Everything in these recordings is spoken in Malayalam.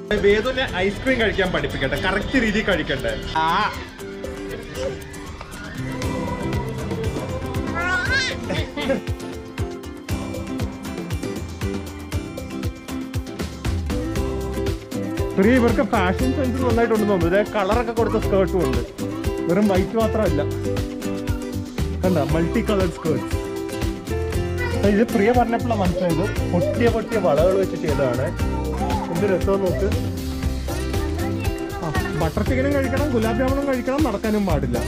വേദുവിനെ ഐസ്ക്രീം കഴിക്കാൻ പഠിപ്പിക്കട്ടെ കറക്റ്റ് രീതിയിൽ കഴിക്കട്ടെ ആ പ്രിയ ഇവർക്ക് ഫാഷൻ സെൻസ് നന്നായിട്ടുണ്ടെന്ന് തോന്നുന്നു ഇതേ കളറൊക്കെ കൊടുത്ത സ്കേർട്ടും ഉണ്ട് വെറും വൈറ്റ് മാത്രമല്ല കണ്ട മൾട്ടി കളർ സ്കേർട്സ് ഇത് പ്രിയ പറഞ്ഞപ്പോഴാണ് മനസ്സിലായത് പൊട്ടിയ പൊട്ടിയ വളകൾ വെച്ച് ചെയ്തതാണ് എന്ത് രസം നോക്ക് ബട്ടർ ചിക്കനും കഴിക്കണം ഗുലാബ് ജാമുനും കഴിക്കണം നടക്കാനും പാടില്ല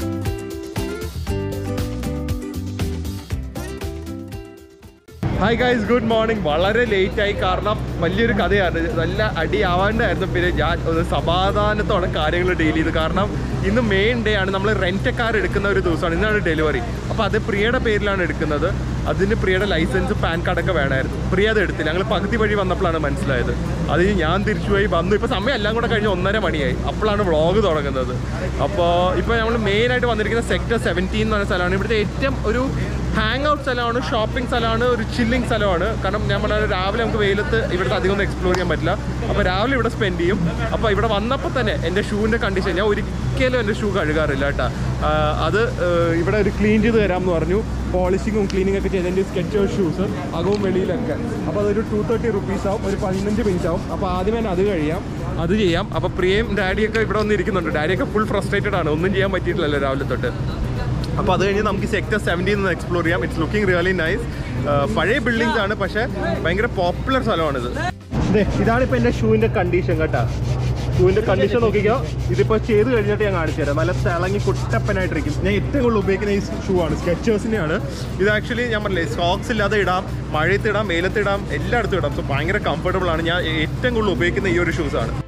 ഹായ് ഗൈസ് ഗുഡ് മോർണിംഗ് വളരെ ലേറ്റ് ആയി കാരണം വലിയൊരു കഥയാണ് നല്ല അടിയാവാണ്ടായിരുന്നു പിന്നെ ഞാൻ ഒന്ന് സമാധാനത്തോടെ കാര്യങ്ങൾ ഡീൽ ചെയ്തു കാരണം ഇന്ന് മെയിൻ ഡേ ആണ് നമ്മൾ റെന്റ് കാർ എടുക്കുന്ന ഒരു ദിവസമാണ് ഇന്നാണ് ഡെലിവറി അപ്പോൾ അത് പ്രിയയുടെ പേരിലാണ് എടുക്കുന്നത് അതിന് പ്രിയയുടെ ലൈസൻസ് പാൻ കാർഡൊക്കെ വേണമായിരുന്നു പ്രിയ അത് എടുത്തില്ല ഞങ്ങൾ പകുതി വഴി വന്നപ്പോഴാണ് മനസ്സിലായത് അതിന് ഞാൻ തിരിച്ചുപോയി വന്നു ഇപ്പോൾ സമയം എല്ലാം കൂടെ കഴിഞ്ഞ് ഒന്നര മണിയായി അപ്പോഴാണ് വ്ളോഗ് തുടങ്ങുന്നത് അപ്പോൾ ഇപ്പോൾ നമ്മൾ മെയിനായിട്ട് വന്നിരിക്കുന്ന സെക്ടർ സെവൻറ്റീൻ എന്ന് പറഞ്ഞ സ്ഥലമാണ് ഇവിടുത്തെ ഏറ്റവും ഒരു ഹാങ് ഔട്ട് സ്ഥലമാണ് ഷോപ്പിംഗ് സ്ഥലമാണ് ഒരു ചില്ലിംഗ് സ്ഥലമാണ് കാരണം ഞാൻ പറഞ്ഞ രാവിലെ നമുക്ക് വെയിലത്ത് ഇവിടുത്തെ അധികം ഒന്നും എക്സ്പ്ലോർ ചെയ്യാൻ പറ്റില്ല അപ്പോൾ രാവിലെ ഇവിടെ സ്പെൻഡ് ചെയ്യും അപ്പോൾ ഇവിടെ വന്നപ്പോൾ തന്നെ എൻ്റെ ഷൂവിൻ്റെ കണ്ടീഷൻ ഞാൻ ഒരിക്കലും എൻ്റെ ഷൂ കഴുകാറില്ല കേട്ടോ ആ, അത് ആ, ഇവിടെ ഒരു ക്ലീൻ ചെയ്ത് തരാമെന്ന് പറഞ്ഞു പോളിഷിങ്ങും ക്ലീനിങ് ഒക്കെ ചെയ്ത് എൻ്റെ സ്കെച്ചേഴ്സ് ഷൂസ് അകവും വെളിയിലൊക്കെ അപ്പോൾ അതൊരു ടു തേർട്ടി റുപ്പീസ് ആവും ഒരു പതിനഞ്ച് മിനിറ്റ് ആവും അപ്പോൾ ആദ്യം തന്നെ അത് കഴിയാം അത് ചെയ്യാം അപ്പോൾ പ്രിയയും ഡാഡിയൊക്കെ ഇവിടെ വന്നിരിക്കുന്നുണ്ട് ഡാഡിയൊക്കെ ഫുൾ ഫ്രസ്ട്രേറ്റഡ് ആണ് ഒന്നും ചെയ്യാൻ പറ്റിയിട്ടില്ലല്ലോ രാവിലെ തൊട്ട് അപ്പോൾ അത് കഴിഞ്ഞ് നമുക്ക് സെക്ടർ സെവൻറ്റീൻ നിന്ന് എക്സ്പ്ലോർ ചെയ്യാം ഇറ്റ്സ് ലുക്കിംഗ് റിയലി നൈസ് പഴയ ബിൽഡിങ്സ് ആണ് പക്ഷേ ഭയങ്കര പോപ്പുലർ സ്ഥലമാണിത് ഇതാണ് ഇപ്പോൾ എൻ്റെ ഷൂവിൻ്റെ കണ്ടീഷൻ കേട്ടോ ഷൂവിൻ്റെ കണ്ടീഷൻ നോക്കിക്കോ ഇതിപ്പോൾ ചെയ്ത് കഴിഞ്ഞിട്ട് ഞാൻ കാണിച്ചു തരാം നല്ല തിളങ്ങി കുട്ടപ്പനായിട്ടിരിക്കും ഞാൻ ഏറ്റവും കൂടുതൽ ഉപയോഗിക്കുന്ന ഈ ഷൂ ആണ് സ്കെച്ചേഴ്സിൻ്റെയാണ് ഇത് ആക്ച്വലി ഞാൻ പറഞ്ഞില്ലേ സോക്സ് ഇല്ലാതെ ഇടാം മഴയത്ത് ഇടാം വെയിലത്ത് ഇടാം എല്ലായിടത്തും ഇടാം സോ ഭയങ്കര കംഫർട്ടബിൾ ആണ് ഞാൻ ഏറ്റവും കൂടുതൽ ഉപയോഗിക്കുന്ന ഈ ഒരു ഷൂസ് ആണ്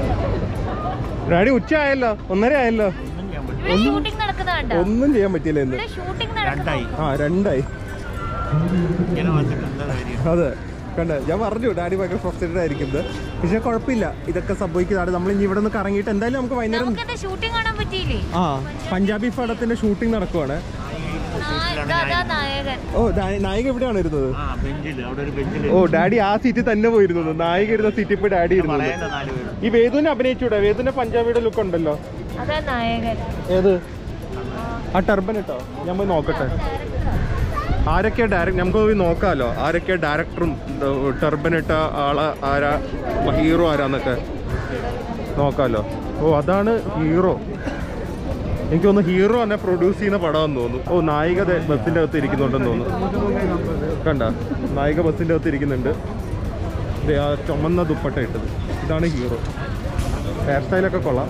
ഡാഡി ഉച്ച ആയല്ലോ ഒന്നര ആയല്ലോ ഇവിടെ ഷൂട്ടിംഗ് നടക്കുന്നതാണ്ടോ ഒന്നും ചെയ്യാൻ പറ്റിയില്ല ഇന്ന് ഇവിടെ ഷൂട്ടിംഗ് നടക്കുന്നു ആ രണ്ടായി ഇങ്ങനെ വന്നിട്ട് എന്താ കാര്യം അതെ കണ്ട ഞാൻ പറഞ്ഞു ഡാഡി ഭയങ്കര ഫ്രസ്ട്രേറ്റഡ് ആയിരിക്കുന്നത് പക്ഷെ കുഴപ്പമില്ല ഇതൊക്കെ സംഭവിക്കുന്നതാണ് നമ്മൾ ഇനി ഇവിടെ നിന്ന് കറങ്ങിയിട്ട് എന്തായാലും നമുക്ക് വൈകുന്നേരം നമുക്ക് എന്താ ഷൂട്ടിംഗ് കാണാൻ പറ്റിയില്ലേ ആ പഞ്ചാബി പടത്തിന്റെ ഷൂട്ടിംഗ് നടക്കുവാണ് നാ- ഇതാ അതാ നായകൻ ഓ ഡാ- നായിക എവിടെയാണ് ഇരുന്നത് ആ ബെഞ്ചില് അവിടെ ഒരു ബെഞ്ചില് ഓ ഡാഡി ആ സീറ്റിൽ തന്നെ പോയിരുന്നത് നായിക ഇരുന്ന സീറ്റിൽ പോയി ഡാഡി ഇരുന്നത് പറയേണ്ട നാല് പേര് ഈ വേദുവിനെ അഭിനയിച്ചൂടെ വേദുവിന്റെ പഞ്ചാബിയുടെ ലുക്ക് ഉണ്ടല്ലോ അതാ നായകൻ ഏത് ആ ടർബൻ ഇട്ടോ ഞാൻ പോയി നോക്കട്ടെ ആരൊക്കെയാ ഡയറക്ട് നമുക്ക് പോയി നോക്കാമല്ലോ ആരൊക്കെയാ ഡയറക്ടറും ടർബൻ ഇട്ട ആള് ആരാ ഹീറോ ആരാന്നൊക്കെ നോക്കാമല്ലോ ഓ അതാണ് ഹീറോ എനിക്ക് തോന്നുന്നു ഹീറോ തന്നെ പ്രൊഡ്യൂസ് ചെയ്യുന്ന പടമെന്ന് തോന്നുന്നു ഓ നായിക ദേ ബസ്സിന്റെ അകത്ത് ഇരിക്കുന്നുണ്ടെന്ന് തോന്നുന്നു കണ്ട നായിക ബസ്സിന്റെ അകത്ത് ഇരിക്കുന്നുണ്ട് ദേ ആ ചുമന്ന ദുപ്പട്ട ഇട്ടത് ഇതാണ് ഹീറോ ഹെയർ സ്റ്റൈലൊക്കെ കൊള്ളാം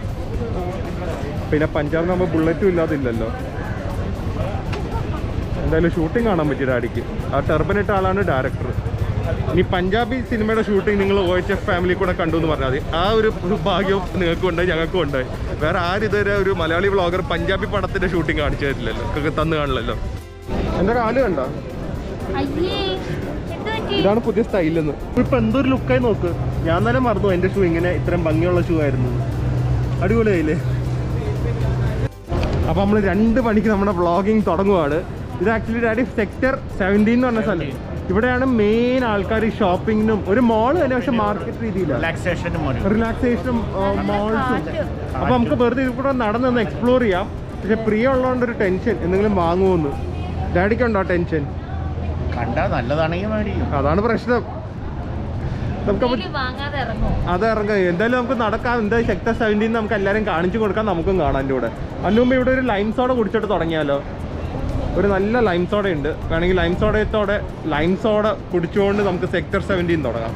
പിന്നെ പഞ്ചാബിനാകുമ്പോൾ ബുള്ളറ്റും ഇല്ലാതില്ലല്ലോ എന്തായാലും ഷൂട്ടിംഗ് കാണാൻ പറ്റി ഡാഡിക്ക് ആ ടർബൻ ഇട്ട ആളാണ് ഡയറക്ടർ ഇനി പഞ്ചാബി സിനിമയുടെ ഷൂട്ടിംഗ് നിങ്ങൾ ഒ എച്ച് എഫ് ഫാമിലി കൂടെ കണ്ടു എന്ന് പറഞ്ഞാൽ മതി ആ ഒരു ഒരു ഭാഗ്യം നിങ്ങൾക്കും ഉണ്ടായി ഞങ്ങൾക്കും ഉണ്ടായി വേറെ ആരും ഇതുവരെ ഒരു മലയാളി വ്ളോഗർ പഞ്ചാബി പടത്തിന്റെ ഷൂട്ടിംഗ് കാണിച്ചു തരില്ലല്ലോ ഒക്കെ തന്നു കാണില്ലല്ലോ എൻ്റെ കാല് കണ്ടോ അയ്യേ എന്ത് പറ്റി ഇതാണ് പുതിയ സ്റ്റൈലെന്ന് ഇപ്പൊ എന്തൊരു ലുക്കായി നോക്ക് ഞാൻ തന്നെ മറന്നു എന്റെ ഷൂ ഇങ്ങനെ ഇത്രയും ഭംഗിയുള്ള ഷൂ ആയിരുന്നു അടിപൊളിയായില്ലേ അപ്പൊ നമ്മൾ രണ്ട് മണിക്ക് നമ്മുടെ വ്ളോഗിങ് തുടങ്ങുവാണ് ഇത് ആക്ച്വലി ഡാഡി സെക്ടർ സെവൻറ്റീൻ എന്ന് പറഞ്ഞ സ്ഥലം ഇവിടെയാണ് മെയിൻ ആൾക്കാർ ഈ ഷോപ്പിങ്ങിനും ഒരു മോൾ തന്നെ പക്ഷെ മാർക്കറ്റ് രീതിയിലാണ് റിലാക്സേഷനും മതി റിലാക്സേഷനും മോൾസും അപ്പൊ നമുക്ക് വെറുതെ ഇത് കൂടെ നടന്നൊന്ന് എക്സ്പ്ലോർ ചെയ്യാം പക്ഷെ പ്രിയ ഉള്ളതുകൊണ്ട് ഒരു ടെൻഷൻ എന്തെങ്കിലും വാങ്ങുമെന്ന് ഡാഡിക്കുണ്ടോ ടെൻഷൻ കണ്ടാ നല്ലതാണെങ്കിൽ മേടിക്കും അതാണ് പ്രശ്നം നമുക്ക് ഇതില് വാങ്ങാതെ ഇറങ്ങും അത് ഇറങ്ങാം എന്തായാലും നമുക്ക് നടക്കാം എന്താ സെക്ടർ സെവൻറ്റീൻ നമുക്ക് എല്ലാവരും കാണിച്ചു കൊടുക്കാം നമുക്കും കാണാം എൻ്റെ കൂടെ അതിന് മുമ്പ് ഇവിടെ ഒരു ലൈം സോഡ കുടിച്ചിട്ട് തുടങ്ങിയാലോ ഒരു നല്ല ലൈം സോഡ ഉണ്ട് വേണമെങ്കിൽ ലൈം സോഡയത്തോടെ ലൈം സോഡ കുടിച്ചുകൊണ്ട് നമുക്ക് സെക്ടർ സെവൻറ്റീൻ തുടങ്ങാം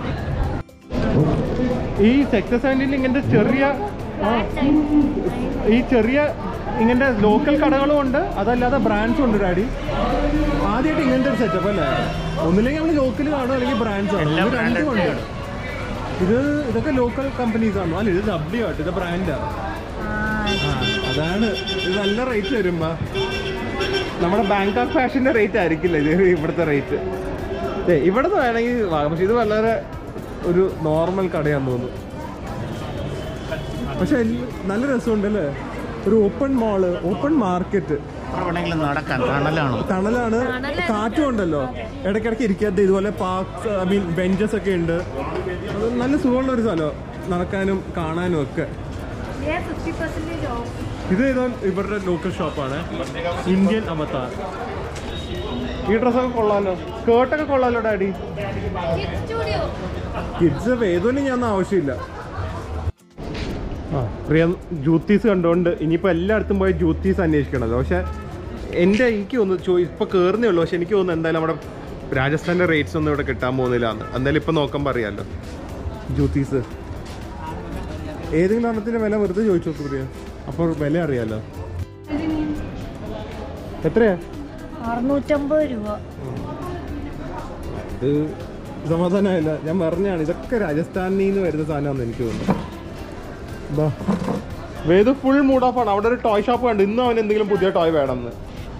ഈ സെക്ടർ സെവൻറ്റീനിൽ ഇങ്ങനത്തെ ചെറിയ ആ, ഈ ചെറിയ ഇങ്ങനത്തെ ലോക്കൽ കടകളും ഉണ്ട് അതല്ലാതെ ബ്രാൻഡ്സും ഉണ്ട് ഡാഡി ആദ്യമായിട്ട് ഇങ്ങനത്തെ ഒരു സെറ്റപ്പ് അല്ലേ ഒന്നില്ലെങ്കിൽ നമ്മൾ ലോക്കൽ കാണും അല്ലെങ്കിൽ ബ്രാൻഡ്സ് ആണ് എല്ലാം ഇത് രണ്ടും branded ഉണ്ട് ഇത് ഇതൊക്കെ ലോക്കൽ കമ്പനീസ് ആണ് അല്ല ഇത് ഡബ്ല്യു ആയിട്ട് ഇത് ബ്രാൻഡാണ് അതാണ് ഇത് നല്ല റേറ്റ് വരുമ്പോ നമ്മുടെ ബാങ്കോക്ക് ഫാഷന്റെ റേറ്റ് ആയിരിക്കില്ല ഇത് ഇവിടുത്തെ റേറ്റ് ഇവിടെ നിന്ന് വേണമെങ്കിൽ വാങ്ങാം പക്ഷെ ഇത് വളരെ ഒരു നോർമൽ കടയാന്ന് തോന്നുന്നു പക്ഷെ എല്ല- നല്ല രസമുണ്ട് അല്ലേ ഒരു ഓപ്പൺ മോള് ഓപ്പൺ മാർക്കറ്റ് എത്ര വേണമെങ്കിലും നടക്കാം തണലാണ് തണലാണ് തണലാണ്. കാറ്റും ഉണ്ടല്ലോ ഇടയ്ക്കിടയ്ക്ക് ഇരിക്കാത്ത ഇതുപോലെ പാർക്സ് ഐ മീൻ ബെഞ്ചസ് ഒക്കെ ഉണ്ട് അത് നല്ല സുഖമുള്ള ഒരു സ്ഥലം നടക്കാനും കാണാനും ഒക്കെ ഫിഫ്റ്റി പെർസെന്റേജ് ഓഫ് ഇത് ഏതോ ഇവരുടെ ലോക്കൽ ഷോപ്പാണ് ഇന്ത്യൻ അവതാർ ഈ ഡ്രസ്സൊക്കെ കൊള്ളാലോ സ്കേർട്ടൊക്കെ കൊള്ളാലോ ഡാഡി സ്റ്റുഡിയോ കിഡ്സ് വേദന ഞാൻ ആവശ്യമില്ല ആ പ്രിയ ജൂത്തീസ് കണ്ടുകൊണ്ട് ഇനിയിപ്പോൾ എല്ലായിടത്തും പോയി ജൂത്തീസ് അന്വേഷിക്കണമല്ലോ പക്ഷെ എൻ്റെ എനിക്ക് തോന്നുന്നു ചോ ഇപ്പോൾ കയറുന്നേ ഉള്ളൂ പക്ഷെ എനിക്ക് തോന്നുന്നു എന്തായാലും നമ്മുടെ രാജസ്ഥാൻ്റെ റേറ്റ്സ് ഒന്നും ഇവിടെ കിട്ടാൻ പോകുന്നില്ല എന്ന് എന്തായാലും ഇപ്പം നോക്കുമ്പോൾ അറിയാമല്ലോ ജൂത്തീസ് ഏതെങ്കിലും എണ്ണത്തിൻ്റെ വില വെറുതെ ചോദിച്ചു നോക്ക് പ്രിയ അപ്പോൾ വില അറിയാമല്ലോ എത്രയാ അറുന്നൂറ്റമ്പത് രൂപ ഇത് സമാധാനമായില്ല ഞാൻ പറഞ്ഞാണ് ഇതൊക്കെ രാജസ്ഥാനിൽ നിന്ന് വരുന്ന സാധനമാണെന്ന് എനിക്ക് തോന്നുന്നു ബാ. വേദു ഫുൾ മൂഡ് ഓഫ് ആണ് അവിടെ ഒരു ടോയ് ഷോപ്പ് കണ്ട് ഇന്നും അവൻ എന്തെങ്കിലും പുതിയ ടോയ് വേണമെന്ന്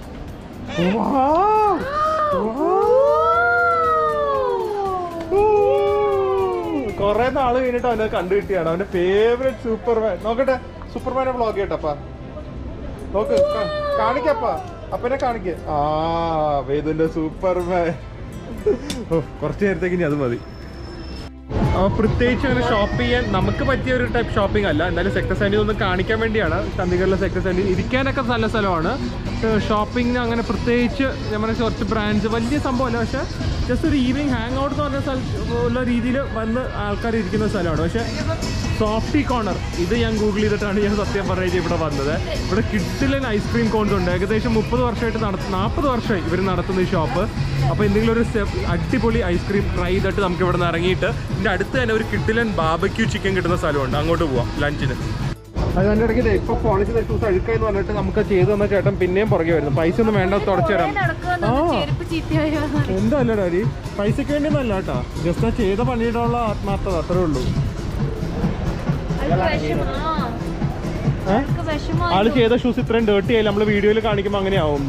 കൊറേ നാള് കഴിഞ്ഞിട്ട് അവനെ കണ്ടു കിട്ടിയാണ് അവന്റെ ഫേവറേറ്റ് സൂപ്പർമാൻ നോക്കട്ടെ സൂപ്പർമാനെ വ്ളോഗ് ചെയ്യട്ടപ്പാ നോക്ക് കാ- കാണിക്കപ്പാ അപ്പനെ കാണിക്ക ആ വേദുന്റെ സൂപ്പർമാൻ ഓ, കുറച്ച് നേരത്തേക്ക് ഇനി അത് മതി ആ, പ്രത്യേകിച്ച് അങ്ങനെ ഷോപ്പ് ചെയ്യാൻ നമുക്ക് പറ്റിയ ഒരു ടൈപ്പ് ഷോപ്പിംഗ് അല്ല എന്തായാലും സെക്ടർ സൈനിൽ ഒന്ന് കാണിക്കാൻ വേണ്ടിയാണ് ചണ്ഡീഗഡിലെ സെക്ടർ സൈനിൽ ഇരിക്കാനൊക്കെ നല്ല സ്ഥലമാണ് ഷോപ്പിംഗ് അങ്ങനെ പ്രത്യേകിച്ച് നമ്മുടെ കുറച്ച് ബ്രാൻഡ്സ് വലിയ സംഭവമല്ല പക്ഷേ ജസ്റ്റ് ഒരു ഈവനിങ് ഹാങ് ഔട്ട് എന്ന് പറഞ്ഞ സ്ഥലത്ത് ഉള്ള രീതിയിൽ വന്ന് ആൾക്കാർ ഇരിക്കുന്ന സ്ഥലമാണ് പക്ഷേ സോഫ്റ്റി കോർണർ ഇത് ഞാൻ ഗൂഗിൾ ചെയ്തിട്ടാണ് ഞാൻ സത്യം പറഞ്ഞാൽ ഇവിടെ വന്നത് ഇവിടെ കിഡിലൻ ഐസ്ക്രീം കോൺസ് ഉണ്ട് ഏകദേശം മുപ്പത് വർഷമായിട്ട് നട നാൽപ്പത് വർഷമായി ഇവർ നടത്തുന്ന ഈ ഷോപ്പ് അപ്പോൾ എന്തെങ്കിലും ഒരു step- അടിപൊളി ഐസ്ക്രീം ട്രൈ ചെയ്തിട്ട് നമുക്ക് ഇവിടെ നിന്ന് ഇറങ്ങിയിട്ട് ഇതിൻ്റെ അടുത്ത് തന്നെ ഒരു കിഡിലൻ ബാബക്യൂ ചിക്കൻ കിട്ടുന്ന സ്ഥലമുണ്ട് അങ്ങോട്ട് പോവാം ലഞ്ചിന് അത് അതിൻ്റെ ഇടയ്ക്ക് ഇപ്പോൾ പോളിസി ദിവസം അഴുക്കെന്ന് പറഞ്ഞിട്ട് നമുക്ക് ചെയ്തു തന്ന ചേട്ടൻ പിന്നെയും പുറകെ വരുന്നു പൈസ ഒന്നും വേണ്ട തുടച്ചു തരാം നടക്കുമെന്ന് ആ. ചെരുപ്പ് ചീത്തയായോ എന്താ അല്ല ഡാഡി പൈസക്ക് വേണ്ടി ഒന്നല്ല കേട്ടോ ജസ്റ്റ് ആ ചെയ്ത പണിയിടുള്ള ആത്മാർത്ഥത അത്രേ ഉള്ളൂ അവൾക്ക് വിഷമം ആ ഏഹ് അവൾക്ക് വിഷമം ആള് ചെയ്ത ഷൂസ് ഇത്രയും ഡേർട്ടി ആയില്ല നമ്മള് വീഡിയോയിൽ കാണിക്കുമ്പോൾ അങ്ങനെ ആവും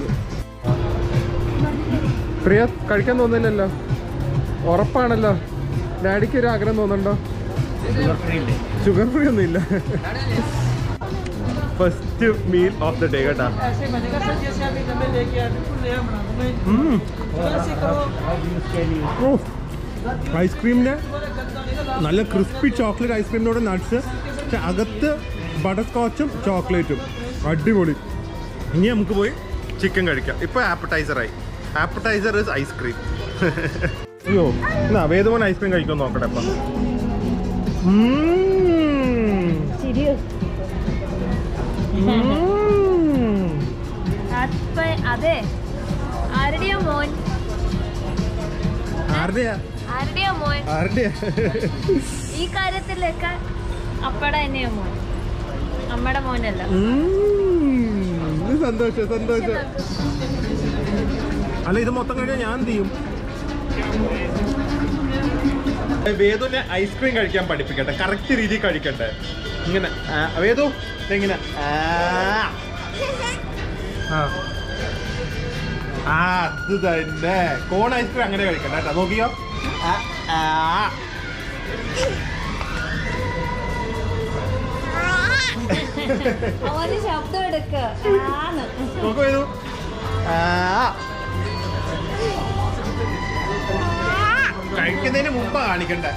പ്രിയ കഴിക്കാൻ തോന്നില്ലല്ലോ ഉറപ്പാണല്ലോ ഡാഡിക്ക് ഒരു ആഗ്രഹം തോന്നുന്നുണ്ടോ ഷുഗർ ഫ്രീ ഒന്നും ഇല്ല first meal of the day കേട്ടാ ऐसे बनेगा सर जैसे अभी मैं लेके आया बिल्कुल नया बना दूंगा ഉം. ऐसे करो ഓ ഐസ്ക്രീമിന്റെ നല്ല ക്രിസ്പി ചോക്ലേറ്റ് ഐസ്ക്രീമിനോട് നട്ട്സ് പക്ഷെ അകത്ത് ബട്ടർ സ്കോച്ചും ചോക്ലേറ്റും അടിപൊളി ഇനി നമുക്ക് പോയി ചിക്കൻ കഴിക്കാം ഇപ്പൊ ആപ്പറ്റൈസറായി ആപ്പറ്റൈസർ ഇസ് ഐസ്ക്രീം അയ്യോ എന്നാ വേദമോൻ ഐസ്ക്രീം കഴിക്കാൻ നോക്കട്ടെ അപ്പം ചിരിയോ അപ്പ അതെ ആരുടെയാ മോൻ ആരുടെയാ ആരുടെയാ മോൻ ആരുടെയാ ഈ കാര്യത്തിലൊക്കെ അപ്പടെ തന്നെയാ മോൻ അമ്മയുടെ മോനല്ല ഉം. ഇത് സന്തോഷം സന്തോഷം അല്ല ഇത് മൊത്തം കഴിഞ്ഞാൽ ഞാൻ എന്ത് ചെയ്യും വേദുവിനെ ഐസ്ക്രീം കഴിക്കാൻ പഠിപ്പിക്കട്ടെ കറക്റ്റ് രീതിയിൽ കഴിക്കട്ടെ ഇങ്ങനെ ആ, വേദു ദേ ഇങ്ങനെ ആ. ആ. ആ അത് തന്നെ കോൺ ഐസ്ക്രീം അങ്ങനെ കഴിക്കണ്ട കേട്ടോ നോക്കിയോ ആ, ആ. അവന് ശബ്ദം എടുക്ക ആന്ന് നോക്കൂ വേദു ആ. കഴിക്കുന്നതിന് മുമ്പ് കാണിക്കണ്ടേ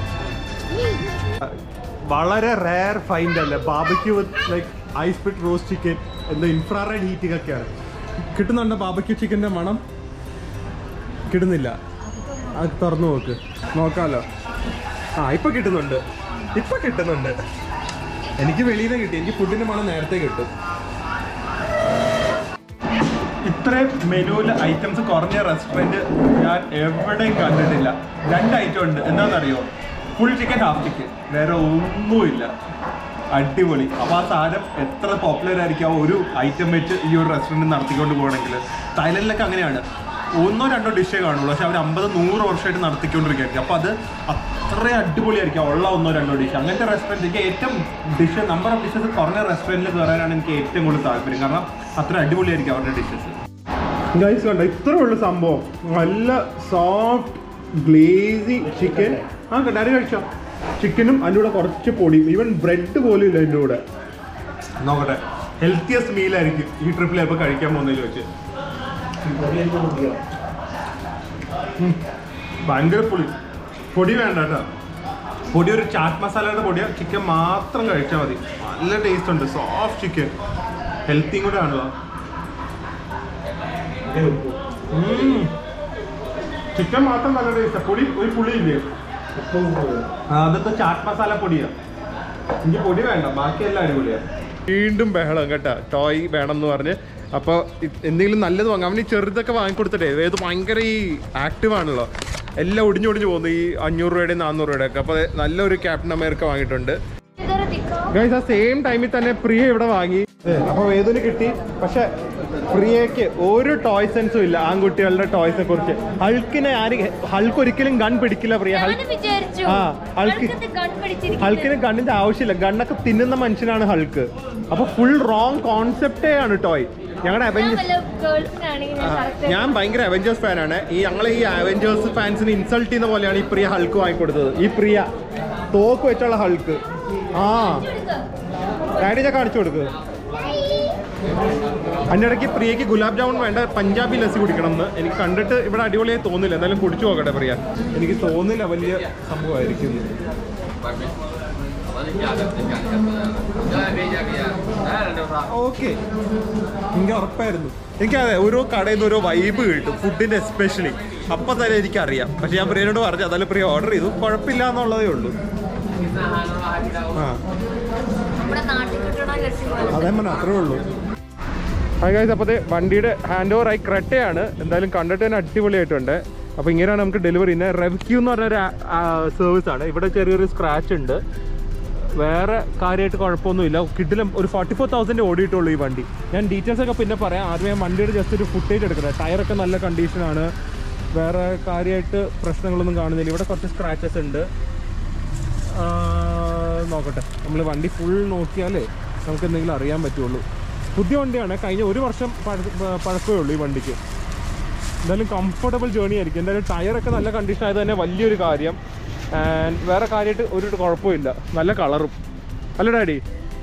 വളരെ റയർ ഫൈൻഡ് അല്ലേ ബാബയ്ക്ക് with like ice pit roast chicken എന്താ ഇൻഫ്രാറെഡ് ഹീറ്റിംഗ് ഒക്കെയാണ് കിട്ടുന്നുണ്ടോ ബാബയ്ക്ക് ചിക്കൻ്റെ മണം കിട്ടുന്നില്ല അത് തുറന്നു നോക്ക് നോക്കാമല്ലോ ആ ഇപ്പൊ കിട്ടുന്നുണ്ട് ഇപ്പൊ കിട്ടുന്നുണ്ട് എനിക്ക് വെളിയിൽ നിന്ന് കിട്ടി എനിക്ക് ഫുഡിന്റെ മണം നേരത്തെ കിട്ടും ഇത്രയും മെനുവിൽ ഐറ്റംസ് കുറഞ്ഞ റെസ്റ്റോറൻറ്റ് ഞാൻ എവിടെയും കണ്ടിട്ടില്ല രണ്ട് ഐറ്റം ഉണ്ട് എന്താണെന്നറിയോ ഫുൾ ചിക്കൻ ഹാഫ് ചിക്കൻ വേറെ ഒന്നുമില്ല അടിപൊളി അപ്പോൾ ആ സാധനം എത്ര പോപ്പുലർ ആയിരിക്കും ആ ഒരു ഐറ്റം വെച്ച് ഈ ഒരു റെസ്റ്റോറൻറ്റ് നടത്തിക്കൊണ്ട് പോകണമെങ്കിൽ തായ്ലൻഡിലൊക്കെ അങ്ങനെയാണ് ഒന്നോ രണ്ടോ ഡിഷേ കാണുള്ളൂ പക്ഷെ അവർ അമ്പത് നൂറ് വർഷമായിട്ട് നടത്തിക്കൊണ്ടിരിക്കുകയായിരിക്കും അപ്പോൾ അത് അത്രയും അടിപൊളിയായിരിക്കും ഉള്ള ഒന്നോ രണ്ടോ ഡിഷ് അങ്ങനത്തെ റെസ്റ്റോറൻറ്റ് എനിക്ക് ഏറ്റവും ഡിഷ് നമ്പർ ഓഫ് ഡിഷസ് കുറഞ്ഞ റെസ്റ്റോറൻറ്റിൽ കയറാനാണ് എനിക്ക് ഏറ്റവും കൂടുതൽ താല്പര്യം കാരണം അത്ര അടിപൊളിയായിരിക്കും അവരുടെ ഡിഷസ് ഗൈസ് കണ്ട ഇത്രേ ഉള്ളൂ സംഭവം നല്ല സോഫ്റ്റ് ഗ്ലേസി ചിക്കൻ ആ കണ്ടാരി കഴിച്ചോ ചിക്കനും അതിൻ്റെ കൂടെ കുറച്ച് പൊടിയും ഈവൻ ബ്രെഡ് പോലും ഇല്ല അതിൻ്റെ കൂടെ നോക്കട്ടെ ഹെൽത്തിയസ്റ്റ് മീലായിരിക്കും ഈ ട്രിപ്പിൽ ചിലപ്പോൾ കഴിക്കാൻ പോകുന്നതിൽ വെച്ച് ഉം. ഭയങ്കര പുളി പൊടി വേണ്ട കേട്ടോ പൊടി ഒരു ചാറ്റ് മസാലയുടെ പൊടിയാ ചിക്കൻ മാത്രം കഴിച്ചാൽ മതി നല്ല ടേസ്റ്റ് ഉണ്ട് സോഫ്റ്റ് ചിക്കൻ ഹെൽത്തിയും കൂടെ ആണല്ലോ ചിക്കൻ മാത്രം നല്ല ടേസ്റ്റ് പൊടി ഒരു പുളി ഇല്ലേ ആ, അതൊക്കെ ചാറ്റ് മസാല പൊടിയാ എനിക്ക് പൊടി വേണ്ട ബാക്കിയെല്ലാം അടിപൊളിയാ വീണ്ടും ബഹളം കേട്ടാ ടോയ് വേണം എന്ന് പറഞ്ഞ് അപ്പോൾ എന്തെങ്കിലും നല്ലത് വാങ്ങാം അവന് ഈ ചെറുതൊക്കെ വാങ്ങിക്കൊടുത്തിട്ടേ ഏത് ഭയങ്കര ഈ ആക്റ്റീവ് ആണല്ലോ എല്ലാം ഒടിഞ്ഞൊടിഞ്ഞ് പോകുന്നു ഈ അഞ്ഞൂറ് രൂപയുടെയും നാനൂറ് രൂപയുടെ ഒക്കെ അപ്പോൾ നല്ലൊരു ക്യാപ്റ്റൻ അമേരിക്ക വാങ്ങിയിട്ടുണ്ട് ഇതൊരു ദിക്കോ ഗൈസ് ആ സെയിം ടൈമിൽ തന്നെ പ്രിയ ഇവിടെ വാങ്ങി അപ്പൊ വേദന കിട്ടി പക്ഷെ പ്രിയക്ക് ഒരു ടോയ് സെൻസും ഇല്ല ആൺകുട്ടികളുടെ ടോയ്സിനെ കുറിച്ച് ഹൾക്കിനെ ആര് ഹൾക്ക് ഒരിക്കലും ഗൺ പിടിക്കില്ല പ്രിയ ഹൾക്ക് ഞാനും വിചാരിച്ചു ആ, ഹൾക്ക് ഹൾക്കിന്റെ ഗൺ പിടിച്ചിരിക്കുന്നു ഹൾക്കിന് ഗണ്ണിന്റെ ആവശ്യമില്ല ഗണ്ണൊക്കെ തിന്നുന്ന മനുഷ്യനാണ് ഹൾക്ക് അപ്പൊ ഫുൾ റോങ് കോൺസെപ്റ്റേ ആണ് ടോയ് ഞങ്ങളുടെ ഞാൻ അവഞ്ചേഴ്സ് വല്ല ഗേൾസിനാണെങ്കിൽ ഞാൻ correct ഞാൻ ഭയങ്കര അവഞ്ചേഴ്സ് ഫാനാണ് ഈ ഞങ്ങൾ ഈ അവഞ്ചേഴ്സ് ഫാൻസിന് ഇൻസൾട്ട് ചെയ്യുന്ന പോലെയാണ് ഈ പ്രിയ ഹൾക്ക് വാങ്ങിക്കൊടുത്തത് ഈ പ്രിയ തോക്ക് വെച്ചുള്ള ഹൾക്ക് ആ ഡാഡി ഞാൻ കാണിച്ചു കൊടുക്ക് അതിൻ്റെ ഇടയ്ക്ക് പ്രിയക്ക് ഗുലാബ് ജാമുൻ വേണ്ട പഞ്ചാബി ലസ്സി കുടിക്കണം എന്ന് എനിക്ക് കണ്ടിട്ട് ഇവിടെ അടിപൊളിയായി തോന്നില്ല എന്തായാലും കുടിച്ചു നോക്കട്ടെ പ്രിയ എനിക്ക് തോന്നില്ല വലിയ സംഭവമായിരിക്കും ഓക്കെ എനിക്ക് ഉറപ്പായിരുന്നു എനിക്കതെ ഓരോ കടയിൽ നിന്ന് ഓരോ വൈബ് കിട്ടും ഫുഡിന്റെ എസ്പെഷ്യലി അപ്പം തന്നെ എനിക്കറിയാം പക്ഷെ ഞാൻ പ്രിയനോട് പറഞ്ഞു അതായത് പ്രിയ ഓർഡർ ചെയ്തു കുഴപ്പമില്ല എന്നുള്ളതേ ഉള്ളൂ ആ നമ്മുടെ നാട്ടിൽ കിട്ടണ ലസ്സി പോലെ അതേ പറഞ്ഞ അത്രേ ഉള്ളൂ ഹായ് ഗൈസ് അപ്പോൾ വണ്ടിയുടെ ഹാൻഡ് ഓവർ ആയി ക്രെട്ടയാണ് എന്തായാലും കണ്ടിട്ട് തന്നെ അടിപൊളിയായിട്ടുണ്ട് അപ്പോൾ ഇങ്ങനെയാണ് നമുക്ക് ഡെലിവറി ചെയ്യുന്നത് റെവ്ക്യൂ എന്ന് പറഞ്ഞൊരു സർവീസ് ആണ് ഇവിടെ ചെറിയൊരു സ്ക്രാച്ച് ഉണ്ട് വേറെ കാര്യമായിട്ട് കുഴപ്പമൊന്നുമില്ല കിഡിലും ഒരു ഫോർട്ടി ഫോർ തൗസൻഡ് ഓടിയിട്ടുള്ളൂ ഈ വണ്ടി ഞാൻ ഡീറ്റെയിൽസ് ഒക്കെ പിന്നെ പറയാം ആദ്യമേ ഞാൻ വണ്ടിയുടെ ജസ്റ്റ് ഒരു ഫുട്ടേജ് എടുക്കുന്നത് ടയറൊക്കെ നല്ല കണ്ടീഷനാണ് വേറെ കാര്യമായിട്ട് പ്രശ്നങ്ങളൊന്നും കാണുന്നില്ല ഇവിടെ കുറച്ച് സ്ക്രാച്ചസ് ഉണ്ട് ആ, നോക്കട്ടെ നമ്മൾ വണ്ടി ഫുൾ നോക്കിയാലേ നമുക്ക് എന്തെങ്കിലും അറിയാൻ പറ്റുള്ളൂ പുതിയ വണ്ടിയാണ് കഴിഞ്ഞ ഒരു വർഷം പഴ- പഴക്കമേ ഉള്ളൂ ഈ വണ്ടിക്ക് എന്തായാലും കംഫർട്ടബിൾ ജേർണി ആയിരിക്കും എന്തായാലും ടയറൊക്കെ നല്ല കണ്ടീഷൻ ആയത് തന്നെ വലിയൊരു കാര്യം ആൻഡ് വേറെ കാര്യമായിട്ട് ഒരു കുഴപ്പമില്ല നല്ല കളറും അല്ല ഡാഡി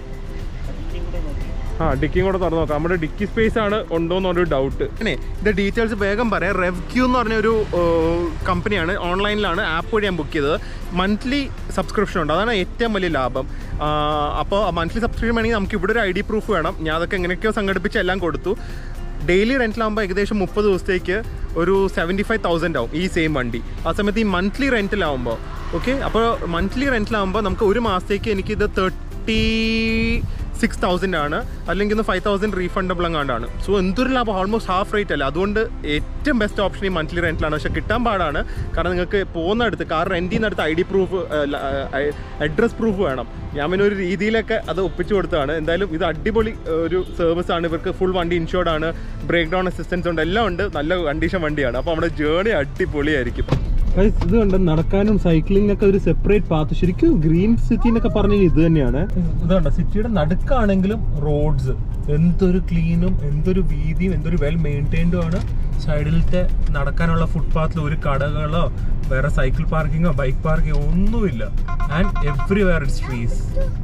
ആ ഡിക്കിയും കൂടെ തുറന്നു നോക്കാം നമ്മുടെ ഡിക്കി സ്പേസ് ആണ് ഉണ്ടോ എന്നൊരു ഡൗട്ട് പിന്നെ ഇത് ഡീറ്റെയിൽസ് വേഗം പറയാം റെവ്ക്യൂ എന്ന് പറഞ്ഞ ഒരു കമ്പനിയാണ് ഓൺലൈനിലാണ് ആപ്പ് വഴി ഞാൻ ബുക്ക് ചെയ്തത് മന്ത്ലി സബ്സ്ക്രിപ്ഷൻ ഉണ്ട് അതാണ് ഏറ്റവും വലിയ ലാഭം അപ്പോൾ മന്ത്ലി സബ്സ്ക്രിപ്ഷൻ വേണമെങ്കിൽ നമുക്ക് ഇവിടെ ഒരു ഐ ഡി പ്രൂഫ് വേണം ഞാൻ അതൊക്കെ എങ്ങനെയൊക്കെയോ സംഘടിപ്പിച്ച് എല്ലാം കൊടുത്തു ഡെയിലി റെൻറ്റിലാകുമ്പോൾ ഏകദേശം മുപ്പത് ദിവസത്തേക്ക് ഒരു സെവൻറ്റി ഫൈവ് തൗസൻഡ് ആവും ഈ സെയിം വണ്ടി ആ സമയത്ത് ഈ മന്ത്ലി റെൻറ്റിലാവുമ്പോൾ ഓക്കെ അപ്പോൾ മന്ത്ലി റെൻറ്റിലാവുമ്പോൾ നമുക്ക് ഒരു മാസത്തേക്ക് എനിക്കിത് തേർട്ടി സിക്സ് തൗസൻഡ് ആണ് അല്ലെങ്കിൽ ഒന്ന് ഫൈവ് തൗസൻഡ് റീഫണ്ടബിൾ അങ്ങാണ്ടാണ് സോ എന്തൊരു ലാഭം ഓൾമോസ്റ്റ് ഹാഫ് റേറ്റ് അല്ല അതുകൊണ്ട് ഏറ്റവും ബെസ്റ്റ് ഓപ്ഷൻ ഈ മന്ത്ലി റെൻറ്റിലാണ് പക്ഷെ കിട്ടാൻ പാടാണ് കാരണം നിങ്ങൾക്ക് പോകുന്നിടത്ത് കാർ റെൻറ്റ് ചെയ്യുന്നിടത്ത് I D proof address proof വേണം ഞാൻ പിന്നെ ഒരു രീതിയിലൊക്കെ അത് ഒപ്പിച്ചു കൊടുത്തതാണ് എന്തായാലും ഇത് അടിപൊളി ഏഹ്, ഒരു സർവീസ് ആണ് ഇവർക്ക് ഫുൾ വണ്ടി ഇൻഷുർഡ് ആണ് ബ്രേക്ക് ഡൗൺ അസിസ്റ്റൻസ് ഉണ്ട് എല്ലാം ഉണ്ട് നല്ല കണ്ടീഷൻ വണ്ടിയാണ് അപ്പോൾ നമ്മുടെ ജേണി അടിപൊളിയായിരിക്കും ഇത് കണ്ട് നടക്കാനും സൈക്ലിംഗ് ഒക്കെ ഒരു സെപ്പറേറ്റ് പാത്ത് ശരിക്കും ഗ്രീൻ സിറ്റി എന്നൊക്കെ പറഞ്ഞാൽ ഇത് തന്നെയാണ് ഇത് കണ്ട സിറ്റിയുടെ നടുക്കാണെങ്കിലും റോഡ്സ് എന്തൊരു ക്ലീനും എന്തൊരു വീതിയും എന്തൊരു വെൽ മെയിൻറ്റൈൻഡും ആണ് സൈഡിലത്തെ നടക്കാനുള്ള ഫുട്പാത്തിൽ ഒരു കടകളോ വേറെ സൈക്കിൾ പാർക്കിങ്ങോ ബൈക്ക് പാർക്കിങ്ങോ ഒന്നുമില്ല and everywhere it's trees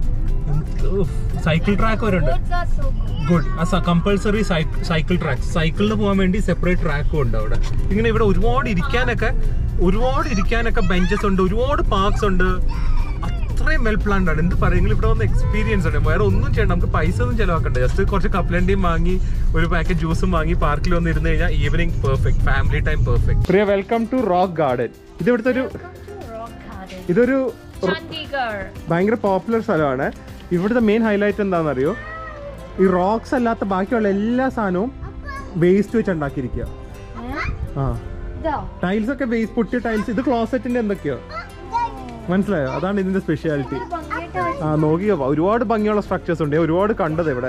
cycle track വരെ ഉണ്ട് Roads are so good. Good ആ കമ്പൾസറി സൈക്കിൾ ട്രാക്ക് സൈക്കിളിന് പോകാൻ വേണ്ടി സെപ്പറേറ്റ് ട്രാക്കും ഉണ്ട് അവിടെ ഇങ്ങനെ ഇവിടെ ഒരുപാട് ഇരിക്കാനൊക്കെ ഒരുപാട് ഇരിക്കാനൊക്കെ ബെഞ്ചസ് ഉണ്ട് ഒരുപാട് പാർക്സ് ഉണ്ട് അത്രയും വെൽ പ്ലാൻഡ് ആണ് എന്ത് പറയുമെങ്കിലും ഇവിടെ വന്ന് എക്സ്പീരിയൻസ് ഉണ്ട് വേറെ ഒന്നും ചെയ്യണ്ട നമുക്ക് പൈസ ഒന്നും ചിലവാക്കണ്ട ജസ്റ്റ് കുറച്ച് കപ്ലണ്ടിയും വാങ്ങി ഒരു പാക്കറ്റ് ജ്യൂസും വാങ്ങി പാർക്കിൽ വന്ന് ഇരുന്ന് കഴിഞ്ഞാൽ evening perfect family time perfect Priya welcome to rock garden ഇത് ഇവിടുത്തെ ഒരു Rock garden. ഇതൊരു Chandigarh. ഭയങ്കര പോപ്പുലർ സ്ഥലമാണ് ഇവിടുത്തെ മെയിൻ ഹൈലൈറ്റ് എന്താണെന്നറിയോ ഈ റോക്സ് അല്ലാത്ത ബാക്കിയുള്ള എല്ലാ സാധനവും വേസ്റ്റ് വെച്ച് ഉണ്ടാക്കിയിരിക്കുക ഏ? ആ ഇതോ? ടൈൽസ് ഒക്കെ വേസ്റ്റ് പൊട്ടിയ ടൈൽസ് ഇത് ക്ലോസറ്റിന്റെ എന്തൊക്കെയോ മനസ്സിലായോ അതാണ് ഇതിന്റെ സ്പെഷ്യാലിറ്റി ഇത് ഭംഗിയായിട്ട് വെച്ച് ആ നോക്കിയോ ഒരുപാട് ഭംഗിയുള്ള സ്ട്രക്ചേഴ്സ് ഉണ്ട് ഞാൻ ഒരുപാട് കണ്ടത് ഇവിടെ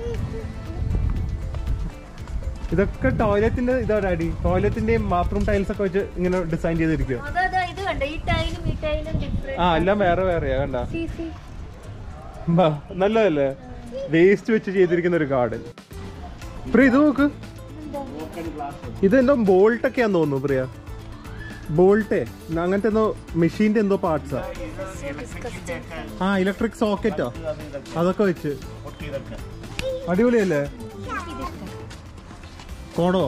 ഇതൊക്കെ ടോയ്ലറ്റിന്റെ ഇതാ ഡാഡി ടോയ്ലറ്റിന്റെയും ബാത്റൂം ടൈൽസ് ഒക്കെ വെച്ച് ഇങ്ങനെ ഡിസൈൻ ചെയ്തിരിക്കുക അതാ, അതാ, ഇത് കണ്ടോ ഈ ടൈലും ഈ ടൈലും ഡിഫറെന്റ് ആ എല്ലാം വേറെ വേറെയാ കണ്ട സി സി ബാ, നല്ലതല്ലേ വേസ്റ്റ് വെച്ച് ചെയ്തിരിക്കുന്ന ഒരു ഗാർഡൻ പ്രിയ ഇത് നോക്ക് ഇത് എന്തോ ബോൾട്ട് ഒക്കെയാന്ന് തോന്നുന്നു പ്രിയ ബോൾട്ടേ അങ്ങനത്തെ എന്തോ മെഷീന്റെ എന്തോ പാർട്സാ ആ ഇലക്ട്രിക് സോക്കറ്റോ അതൊക്കെ വെച്ച് അടിപൊളിയല്ലേ കോണോ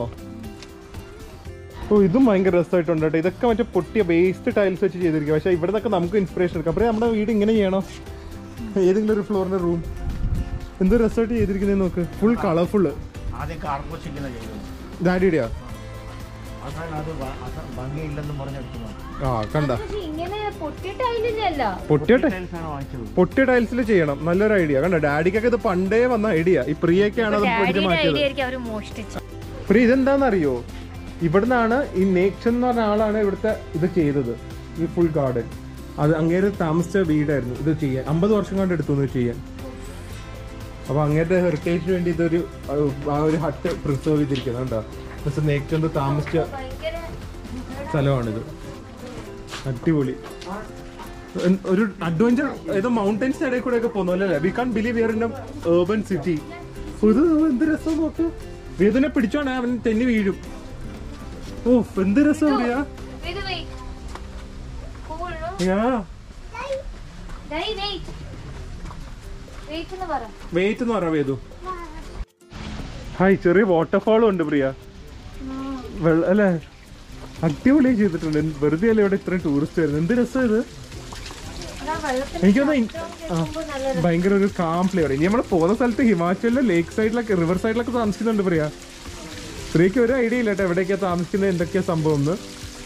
ഓ ഇതും ഭയങ്കര രസമായിട്ടുണ്ട് കേട്ടോ ഇതൊക്കെ മറ്റേ പൊട്ടിയ വേസ്റ്റ് ടൈൽസ് വെച്ച് ചെയ്തിരിക്കും പക്ഷേ ഇവിടെ നിന്നൊക്കെ നമുക്ക് ഇൻസ്പിറേഷൻ എടുക്കാം അപ്പോൾ നമ്മുടെ വീട് ഇങ്ങനെ ചെയ്യണോ ഏതെങ്കിലും ഒരു ഫ്ലോറിന്റെ റൂം എന്ത് രസമായിട്ട് ചെയ്തിരിക്കുന്നത് നോക്ക് ഫുൾ കളർഫുള്ള് ആദ്യം കാർക്കോശിക്കുന്ന ചെയ്തത് ഡാഡിയുടെയാ അവസാനം അത് ഭ- അത് ഭംഗിയില്ലെന്ന് പറഞ്ഞെടുത്തു ആ കണ്ട പക്ഷെ ഇങ്ങനെ പൊട്ടിയ ടൈലില്ലല്ലോ പൊട്ടിയോട്ടെ ടൈൽസാണ് വാങ്ങിച്ചത് പൊട്ടിയ ടൈൽസിൽ ചെയ്യണം നല്ലൊരു ഐഡിയ കണ്ട ഡാഡിക്കൊക്കെ ഇത് പണ്ടേ വന്ന ഐഡിയ ഈ പ്രിയൊക്കെയാണ് അത് പിടിച്ച് ഡാഡിയുടെ മാറ്റിയത് ഐഡിയ ആയിരിക്കും അവര് മോഷ്ടിച്ചു പ്രിയ ഇതെന്താണെന്നറിയോ ഇവിടുന്നാണ് ഈ നേക്ഷൻ എന്ന് പറഞ്ഞ ആളാണ് ഇവിടുത്തെ ഇത് ചെയ്തത് ഈ ഫുൾ ഗാർഡൻ അത് അങ്ങേര് താമസിച്ച വീടായിരുന്നു ഇത് ചെയ്യാൻ അമ്പത് വർഷം കൊണ്ട് എടുത്തു ഇത് ചെയ്യാൻ അപ്പൊ അങ്ങേരുടെ ഹെറിറ്റേജിന് വേണ്ടി ഇതൊരു അഹ് ആ ഒരു ഹട്ട് പ്രിസർവ് ചെയ്തിരിക്കുന്നത് കേട്ടോ മിസ്റ്റർ നേക്ചന്ദ് താമസിച്ച ഭയങ്കര സ്ഥലമാണിത് അടിപൊളി എൻ- ഒരു അഡ്വഞ്ചർ ഏതോ മൗണ്ടൻസ് ഇടയിൽ കൂടെ ഒക്കെ പോകുന്നു അല്ലേ we can believe here in urban city ഇത് എന്ത് രസം നോക്ക് വേദനെ പിടിച്ചോണേ അവൻ തെന്നി വീഴും ഓ എന്ത് രസം പറയാ ഇത് വെയിറ്റ് കൂൾ യാ ഡൈ വെയിറ്റ് വെയിറ്റ് എന്ന് പറ വെയിറ്റ് എന്ന് പറയാ വേദു ഹായ് ചെറിയ വാട്ടർഫാളും ഉണ്ട് പ്രിയ വെള്ള അല്ലേ അടിപൊളിയായി ചെയ്തിട്ടുണ്ട് എന്ത് വെറുതെ അല്ലേ ഇവിടെ ഇത്രയും ടൂറിസ്റ്റ് വരുന്നത് എന്ത് രസം ഇത് അതാ വെള്ളത്തിൽ എനിക്കൊന്ന് ആ, ഭയങ്കര ഒരു കാം ഫ്ലേവർ ഇനി നമ്മൾ പോകുന്ന സ്ഥലത്ത് ഹിമാചലിലെ ലേക്ക് സൈഡിലൊക്കെ റിവർ സൈഡിലൊക്കെ താമസിക്കുന്നുണ്ട് പ്രിയ പ്രിയക്ക് ഒരു ഐഡിയ ഇല്ല കേട്ടോ എവിടെയൊക്കെയാ താമസിക്കുന്നത് എന്തൊക്കെയാ സംഭവം എന്ന്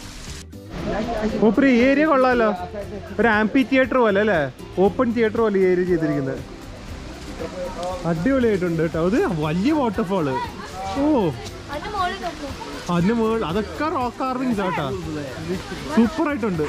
ഓ പ്രിയ ഈ ഏരിയ കൊള്ളാലോ ഒരു ആംപി തിയേറ്റർ പോലെ അല്ലേ ഓപ്പൺ തിയേറ്റർ പോലെ ഈ ഏരിയ ചെയ്തിരിക്കുന്നത് അടിപൊളിയായിട്ടുണ്ട് കേട്ടോ അത് വലിയ വാട്ടർഫാള് ഓ അതിന്റെ മുകളിൽ നോക്കൂ അതിന് മുകളിൽ അതൊക്കെ റോക്ക് കാർവിങ്സ് ആട്ടാ സൂപ്പർ ആയിട്ടുണ്ട്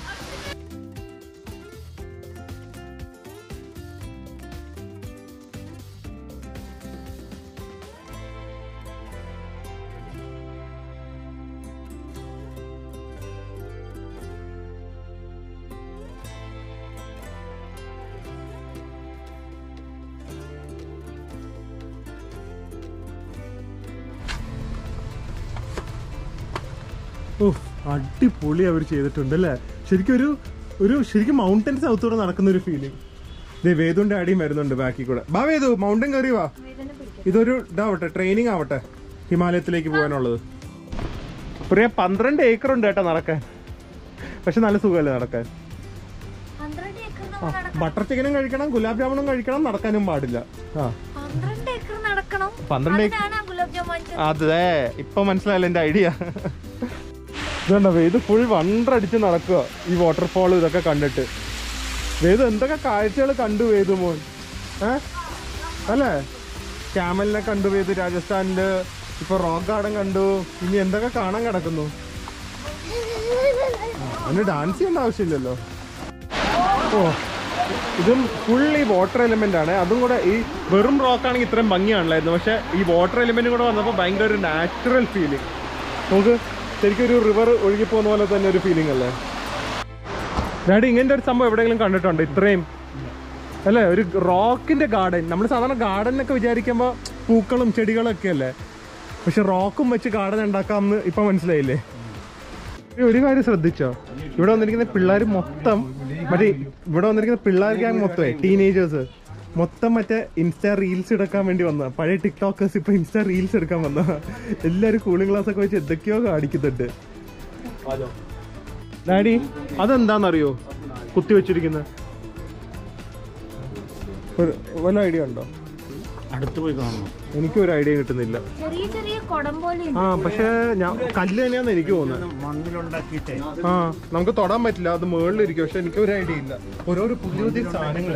ഓ അടിപൊളി അവർ ചെയ്തിട്ടുണ്ട് അല്ലേ ശരിക്കും ഒരു ഒരു ശരിക്കും മൗണ്ടൻ സൗത്തൂടെ നടക്കുന്ന ഒരു ഫീലിംഗ് ദേ വേദുന്റെ അടിയും വരുന്നുണ്ട് ബാക്കി കൂടെ ബാ വേദു മൗണ്ടൻ കയറി വാ വേദന പിടിക്കും ഇതൊരു ഇതാവട്ടെ ട്രെയിനിങ് ആവട്ടെ ഹിമാലയത്തിലേക്ക് പോകാനുള്ളത് പ്രിയ പന്ത്രണ്ട് ഏക്കർ ഉണ്ട് കേട്ടോ നടക്കാൻ പക്ഷെ നല്ല സുഖമല്ലേ നടക്കാൻ പന്ത്രണ്ട് ഏക്കർ നമ്മൾ നടക്കണം ബട്ടർ ചിക്കനും കഴിക്കണം ഗുലാബ് ജാമുനും കഴിക്കണം നടക്കാനും പാടില്ല ആ പന്ത്രണ്ട് ഏക്കർ നടക്കണം പന്ത്രണ്ട് ഏക്കർ അതിനാണ് ഗുലാബ് ജാമുൻ വാങ്ങിച്ചത് അതെ ഇപ്പൊ മനസ്സിലായല്ലോ എന്റെ ഐഡിയ ഇതുണ്ടോ ഇത് ഫുൾ വണ്ടടിച്ച് നടക്കുക ഈ വാട്ടർഫോൾ ഇതൊക്കെ കണ്ടിട്ട് വേദു എന്തൊക്കെ കാഴ്ചകൾ കണ്ടു വേദു മോൻ ഏ അല്ലേ ക്യാമലിനെ കണ്ടു വേദു രാജസ്ഥാനില് ഇപ്പൊ റോക്ക് ഗാർഡൻ കണ്ടു ഇനി എന്തൊക്കെ കാണാൻ കിടക്കുന്നു അതിന് ഡാൻസ് ചെയ്യേണ്ട ആവശ്യമില്ലല്ലോ ഓ ഇതും ഫുൾ ഈ വാട്ടർ എലിമെന്റ് ആണ് അതും കൂടെ ഈ വെറും റോക്ക് ആണെങ്കിൽ ഇത്രയും ഭംഗിയാണല്ലായിരുന്നു പക്ഷെ ഈ വാട്ടർ എലിമെന്റും കൂടെ വന്നപ്പോൾ ഭയങ്കര ഒരു നാച്ചുറൽ ഫീലിംഗ് നമുക്ക് ശരിക്കും ഒരു റിവർ ഒഴുകി പോകുന്ന പോലെ തന്നെ ഒരു ഫീലിംഗ് അല്ലേ ഡാഡി ഇങ്ങനത്തെ ഒരു സംഭവം എവിടെയെങ്കിലും കണ്ടിട്ടുണ്ടോ ഇത്രയും അല്ലേ ഒരു റോക്കിന്റെ ഗാർഡൻ നമ്മൾ സാധാരണ ഗാർഡൻ എന്നൊക്കെ വിചാരിക്കുമ്പോൾ പൂക്കളും ചെടികളും ഒക്കെ അല്ലേ പക്ഷെ റോക്കും വെച്ച് ഗാർഡൻ ഉണ്ടാക്കാമെന്ന് ഇപ്പൊ മനസ്സിലായില്ലേ ഈ ഒരു കാര്യം ശ്രദ്ധിച്ചോ ഇവിടെ വന്നിരിക്കുന്ന പിള്ളേർ മൊത്തം മറ്റേ ഇവിടെ വന്നിരിക്കുന്ന പിള്ളേർ ഗ്യാങ് മൊത്തമേ ടീനേജേഴ്സ് മൊത്തം മറ്റേ ഇൻസ്റ്റാ റീൽസ് എടുക്കാൻ വേണ്ടി വന്ന പഴയ ടിക്ടോക്കേഴ്സ് ഇപ്പൊ ഇൻസ്റ്റാ റീൽസ് എടുക്കാൻ വന്ന എല്ലാരും കൂളിംഗ് ഗ്ലാസ് ഒക്കെ വെച്ച് എന്തൊക്കെയോ കാണിക്കുന്നുണ്ട് ഡാഡി അതെന്താന്നറിയോ കുത്തി വെച്ചിരിക്കുന്നത് ഒരു വല്ല ഐഡിയ ഉണ്ടോ അടുത്ത് പോയി കാണണം എനിക്കും ഒരു ഐഡിയ കിട്ടുന്നില്ല ചെറിയ ചെറിയ കുടം പോലെ ആ പക്ഷേ ഞാൻ കല്ല് തന്നെയാന്ന് എനിക്ക് തോന്നുന്നത് മണ്ണിലുണ്ടാക്കിയിട്ടേ ആ നമുക്ക് തൊടാൻ പറ്റില്ല അത് മുകളിലിരിക്കും പക്ഷെ എനിക്ക് ഒരു ഐഡിയ ഇല്ല ഓരോരോ പുതിയ പുതിയ സാധനങ്ങൾ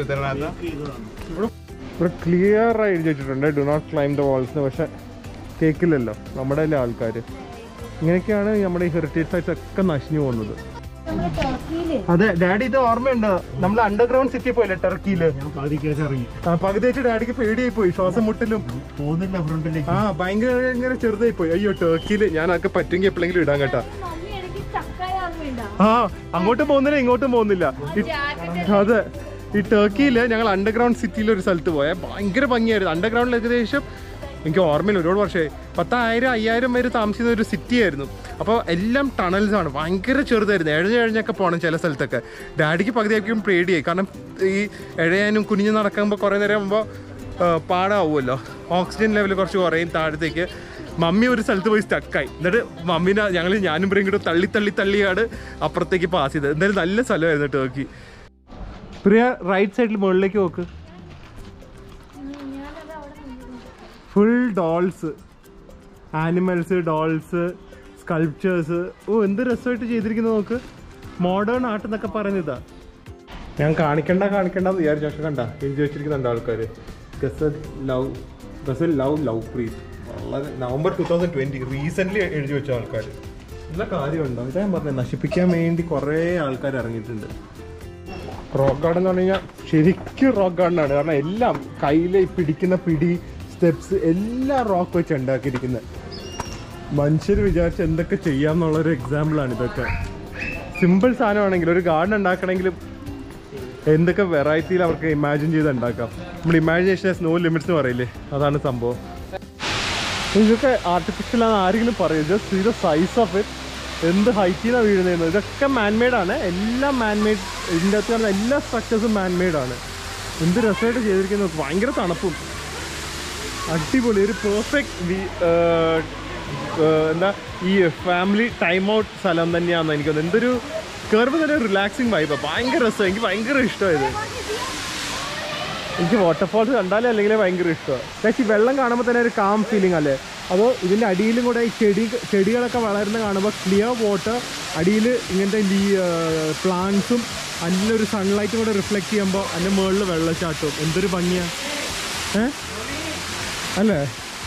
ഇവിടെ ക്ലിയർ ആയി എഴുതി വെച്ചിട്ടുണ്ട് do not climb the walls പക്ഷെ കേക്കില്ലല്ലോ നമ്മുടെ അല്ലേ ആൾക്കാർ ഇങ്ങനെയൊക്കെയാണ് നമ്മുടെ ഈ ഹെറിറ്റേജ് സൈറ്റ്സ് ഒക്കെ നശിഞ്ഞു പോകുന്നത് നമ്മുടെ ടർക്കിയില് അതെ ഡാഡി ഇത് ഓർമ്മയുണ്ട് നമ്മൾ അണ്ടർഗ്രൗണ്ട് സിറ്റി പോയില്ലേ ടർക്കിയില് ഞാൻ പാതിക്കേച്ച് ഇറങ്ങി ആ പകുതി വെച്ച് ഡാഡിക്ക് പേടിയായി പോയി ശ്വാസം മുട്ടലും പോകുന്നില്ല ഫ്രണ്ടിലേക്ക് ആ ഭയങ്കര ഭയങ്കര ചെറുതായി പോയി അയ്യോ ടർക്കിയില് ഞാൻ അതൊക്കെ പറ്റുമെങ്കിൽ എപ്പോഴെങ്കിലും ഇടാൻ കേട്ടാ മമ്മി ഇടയ്ക്ക് ചക്കായ ഓർമ്മയുണ്ടോ ആ അങ്ങോട്ടും പോകുന്നില്ല ഇങ്ങോട്ടും പോകുന്നില്ല ഈ- അതെ ഈ ടർക്കിയില് ഞങ്ങൾ അണ്ടർഗ്രൗണ്ട് സിറ്റിയിൽ ഒരു സ്ഥലത്ത് പോയ ഭയങ്കര ഭംഗിയായിരുന്നു അണ്ടർഗ്രൗണ്ടിൽ ഏകദേശം എനിക്ക് ഓർമ്മയില്ല ഒരുപാട് വർഷമായി പത്തായിരം അയ്യായിരം പേര് താമസിക്കുന്ന ഒരു സിറ്റി ആയിരുന്നു അപ്പോൾ എല്ലാം ടണൽസ് ആണ് ഭയങ്കര ചെറുതായിരുന്നു എഴഞ്ഞ് എഴഞ്ഞൊക്കെ പോകണം ചില സ്ഥലത്തൊക്കെ ഡാഡിക്ക് പകുതിയായിരിക്കും പേടിയായി കാരണം ഈ എഴയാനും കുനിഞ്ഞ് നടക്കുമ്പോൾ കുറേ നേരം ആകുമ്പോൾ പാടാവുമല്ലോ ഓക്സിജൻ ലെവൽ കുറച്ച് കുറയും താഴത്തേക്ക് മമ്മി ഒരു സ്ഥലത്ത് പോയി സ്റ്റക്കായി എന്നിട്ട് മമ്മീനെ ഞങ്ങൾ ഞാനും ഇവരും കൂടെ തള്ളി തള്ളി തള്ളിയാണ് അപ്പുറത്തേക്ക് പാസ് ചെയ്തത് എന്തായാലും നല്ല സ്ഥലമായിരുന്നു ടർക്കി പ്രിയ റൈറ്റ് സൈഡിൽ മുകളിലേക്ക് നോക്ക് ഞാനത് അവിടെ നിന്നിരുന്നു. Full dolls animals dolls sculptures ഓ എന്ത് രസമായിട്ട് ചെയ്തിരിക്കുന്നത് നോക്ക് മോഡേൺ ആർട്ട് എന്നൊക്കെ പറയുന്നതാ ഞാൻ കാണിക്കണ്ട കാണിക്കണ്ട എന്ന് വിചാരിച്ചു പക്ഷെ കണ്ട എഴുതി വെച്ചിരിക്കുന്നുണ്ട് ആൾക്കാർ Gazal love Gazal love love Preet വളരെ November two thousand twenty recent എഴുതി വെച്ച ആൾക്കാർ നല്ല കാര്യമുണ്ടോ ഇതാ ഞാൻ പറഞ്ഞത് നശിപ്പിക്കാൻ വേണ്ടി കുറേ ആൾക്കാർ ഇറങ്ങിയിട്ടുണ്ട് റോക്ക് ഗാർഡൻ എന്ന് പറഞ്ഞു കഴിഞ്ഞാൽ ശരിക്കും റോക്ക് ഗാർഡൻ ആണ് കാരണം എല്ലാം കയ്യിൽ പിടിക്കുന്ന പിടി സ്റ്റെപ്സ് എല്ലാം റോക്ക് വെച്ച് ഉണ്ടാക്കിയിരിക്കുന്നത് മനുഷ്യർ വിചാരിച്ച് എന്തൊക്കെ ചെയ്യാന്നുള്ള ഒരു എക്സാമ്പിൾ ആണ് ഇതൊക്കെ സിമ്പിൾ സാധനമാണെങ്കിൽ ഒരു ഗാർഡൻ ഉണ്ടാക്കണമെങ്കിലും എന്തൊക്കെ വെറൈറ്റിയിൽ അവർക്ക് ഇമാജിൻ ചെയ്ത് ഉണ്ടാക്കാം നമ്മുടെ ഇമാജിനേഷൻ നോ ലിമിറ്റ്സ് എന്ന് പറയില്ലേ അതാണ് സംഭവം ഇതൊക്കെ ആർട്ടിഫിഷ്യൽ ആണ് ആരെങ്കിലും പറയും just see the size of it എന്ത് ഹൈറ്റിലാണ് വീഴുന്നത് ഇതൊക്കെ മാൻമെയ്ഡ് ആണ് എല്ലാം മാൻമെയ്ഡ് ഇതിൻ്റെ അകത്ത് കാണുന്ന എല്ലാ സ്ട്രക്ചേഴ്സും മാൻമെയ്ഡ് ആണ് എന്ത് രസമായിട്ട് ചെയ്തിരിക്കുന്നത് ഭയങ്കര തണുപ്പും അടിപൊളി ഒരു പെർഫെക്റ്റ് എന്താ ഈ ഫാമിലി ടൈം ഔട്ട് സ്ഥലം തന്നെയാണെന്ന് എനിക്ക് തോന്നുന്നത് എന്തൊരു കയറുമ്പോൾ തന്നെ റിലാക്സിങ് വൈബാണ് ഭയങ്കര രസം എനിക്ക് ഭയങ്കര ഇഷ്ടമായത് എനിക്ക് വാട്ടർഫോൾസ് കണ്ടാലേ അല്ലെങ്കിൽ ഭയങ്കര ഇഷ്ടമാണ് പക്ഷേ ഈ വെള്ളം കാണുമ്പോൾ തന്നെ ഒരു കാം ഫീലിംഗ് അല്ലേ അതോ ഇതിൻ്റെ അടിയിലും കൂടെ ഈ ചെടി ചെടികളൊക്കെ വളരുന്ന കാണുമ്പോൾ ക്ലിയർ വാട്ടർ അടിയിൽ ഇങ്ങനത്തെ ഈ പ്ലാന്റ്സും അതിലൊരു സൺലൈറ്റും കൂടെ റിഫ്ലക്ട് ചെയ്യുമ്പോൾ അതിൻ്റെ മുകളിൽ വെള്ളച്ചാട്ടവും എന്തൊരു ഭംഗിയാണ് ഏ അല്ലേ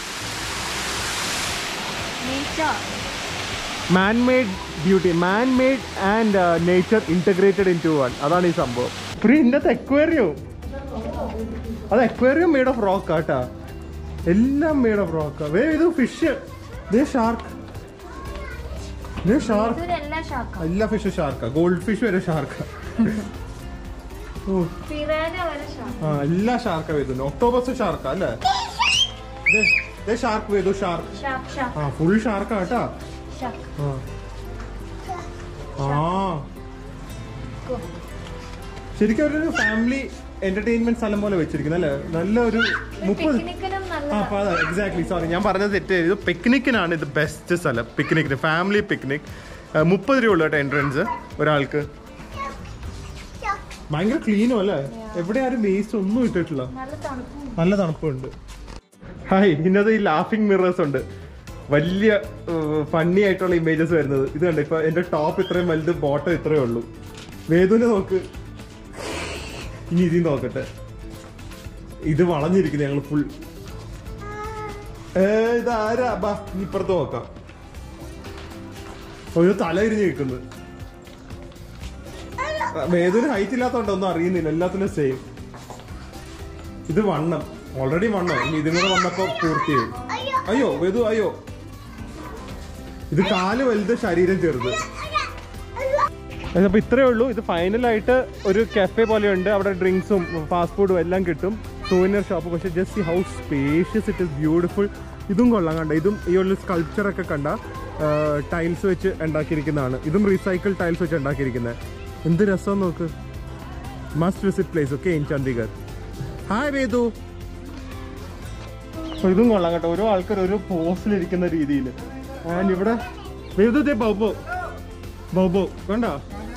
Nature. Man made beauty man made and nature integrated into one അതാണ് ഈ സംഭവം ഫ്രീ ഇന്നത്തെ എക്വേറിയം അത് എക്വേറിയം മെയ്ഡ് ഓഫ് റോക്ക് ആട്ടാ എല്ലാം മെയ്ഡ് ഓഫ് റോക്ക് വേ ഇത് ഫിഷ് ദേ ഷാർക്ക് ദേ ഷാർക്ക് ഇതൊരെല്ലാം ഷാക്ക എല്ലാ ഫിഷും ഷാർക്കാ ഗോൾഡ് ഫിഷ് വരെ ഷാർക്കാ ഓ പിറാന വരെ ഷാക്ക ആ എല്ലാ ഷാർക്കാ വരുന്നുണ്ട് ഒക്ടോബസ് ഷാർക്കാ അല്ലേ ദേ- ദേ shark Vedu shark shark shark ആ ഫുൾ ഷാർക്കാ കേട്ടാ ഷാക്ക് ആ. ആ ശരിക്കും ഒരു ഫാമിലി എന്റർടൈൻമെന്റ് സ്ഥലം പോലെ വെച്ചിരിക്കുന്നത് അല്ലേ നല്ലൊരു മുപ്പത് പിക്നിക്കിനും ആ നല്ല അപ്പൊ അതെ എക്സാക്ട്ലി സോറി ഞാൻ പറഞ്ഞത് തെറ്റ് ഇത് പിക്നിക്കിനാണ് ഇത് ബെസ്റ്റ് സ്ഥലം പിക്നിക്കിന് ഫാമിലി പിക്നിക് മുപ്പത് രൂപ ഉള്ളു കേട്ടോ എൻട്രൻസ് ഒരാൾക്ക് ഭയങ്കര ക്ലീനും അല്ലേ എവിടെ ആരും വേസ്റ്റ് ഒന്നും ഇട്ടിട്ടില്ല നല്ല തണുപ്പും നല്ല തണുപ്പുണ്ട് ഹായ് ഇതിനകത്ത് ഈ ലാഫിംഗ് മിറേഴ്സ് ഉണ്ട് വലിയ ഫണ്ണി ആയിട്ടുള്ള ഇമേജസ് വരുന്നത് ഇത് കണ്ട് ഇപ്പൊ എന്റെ ടോപ്പ് ഇത്രയും വലുത് ബോട്ടം ഇത്രയേ ഉള്ളൂ വേദുവിനെ നോക്ക് ഇനി ഇതിൽ നോക്കട്ടെ ഇത് വളഞ്ഞിരിക്കുന്നു ഞങ്ങൾ ഫുൾ ഏ ഇത് ആരാ ബാ ഇനി ഇപ്പുറത്ത് നോക്കാം ഒരു തല ഇരിഞ്ഞ് നിൽക്കുന്നു വേദുവിന് ഹൈറ്റ് ഇല്ലാത്തോണ്ട് ഒന്നും അറിയുന്നില്ല എല്ലാത്തിനും സെയിം ഇത് വണ്ണം ഓൾറെഡി വണ്ണം ഇനി ഇതും കൂടെ വന്നപ്പോ പൂർത്തിയായി അയ്യോ വേദു അയ്യോ ഇത് കാല് വലുത് ശരീരം ചെറുത് അപ്പൊ ഇത്രേ ഉള്ളൂ ഇത് ഫൈനലായിട്ട് ഒരു കഫേ പോലെയുണ്ട് അവിടെ ഡ്രിങ്ക്സും ഫാസ്റ്റ് ഫുഡും എല്ലാം കിട്ടും സൂവിനർ ഷോപ്പ് പക്ഷെ just how spacious it is beautiful ഇതും കൊള്ളാം കണ്ട ഇതും ഈ ഒരു സ്കൾപ്ചർ ഒക്കെ കണ്ട ടൈൽസ് വെച്ച് ഉണ്ടാക്കിയിരിക്കുന്നതാണ് ഇതും റീസൈക്കിൾ ടൈൽസ് വെച്ച് ഉണ്ടാക്കിയിരിക്കുന്നത് എന്ത് രസം നോക്ക് must visit place okay in Chandigarh hi Vedu അപ്പൊ ഇതും കൊള്ളാം കേട്ടോ ഓരോ ആൾക്കാർ ഓരോ പോസ്റ്റിലിരിക്കുന്ന രീതിയിൽ ആൻഡ് ഇവിടെ വേദു ദേ ബബോ ബബോ കണ്ടോ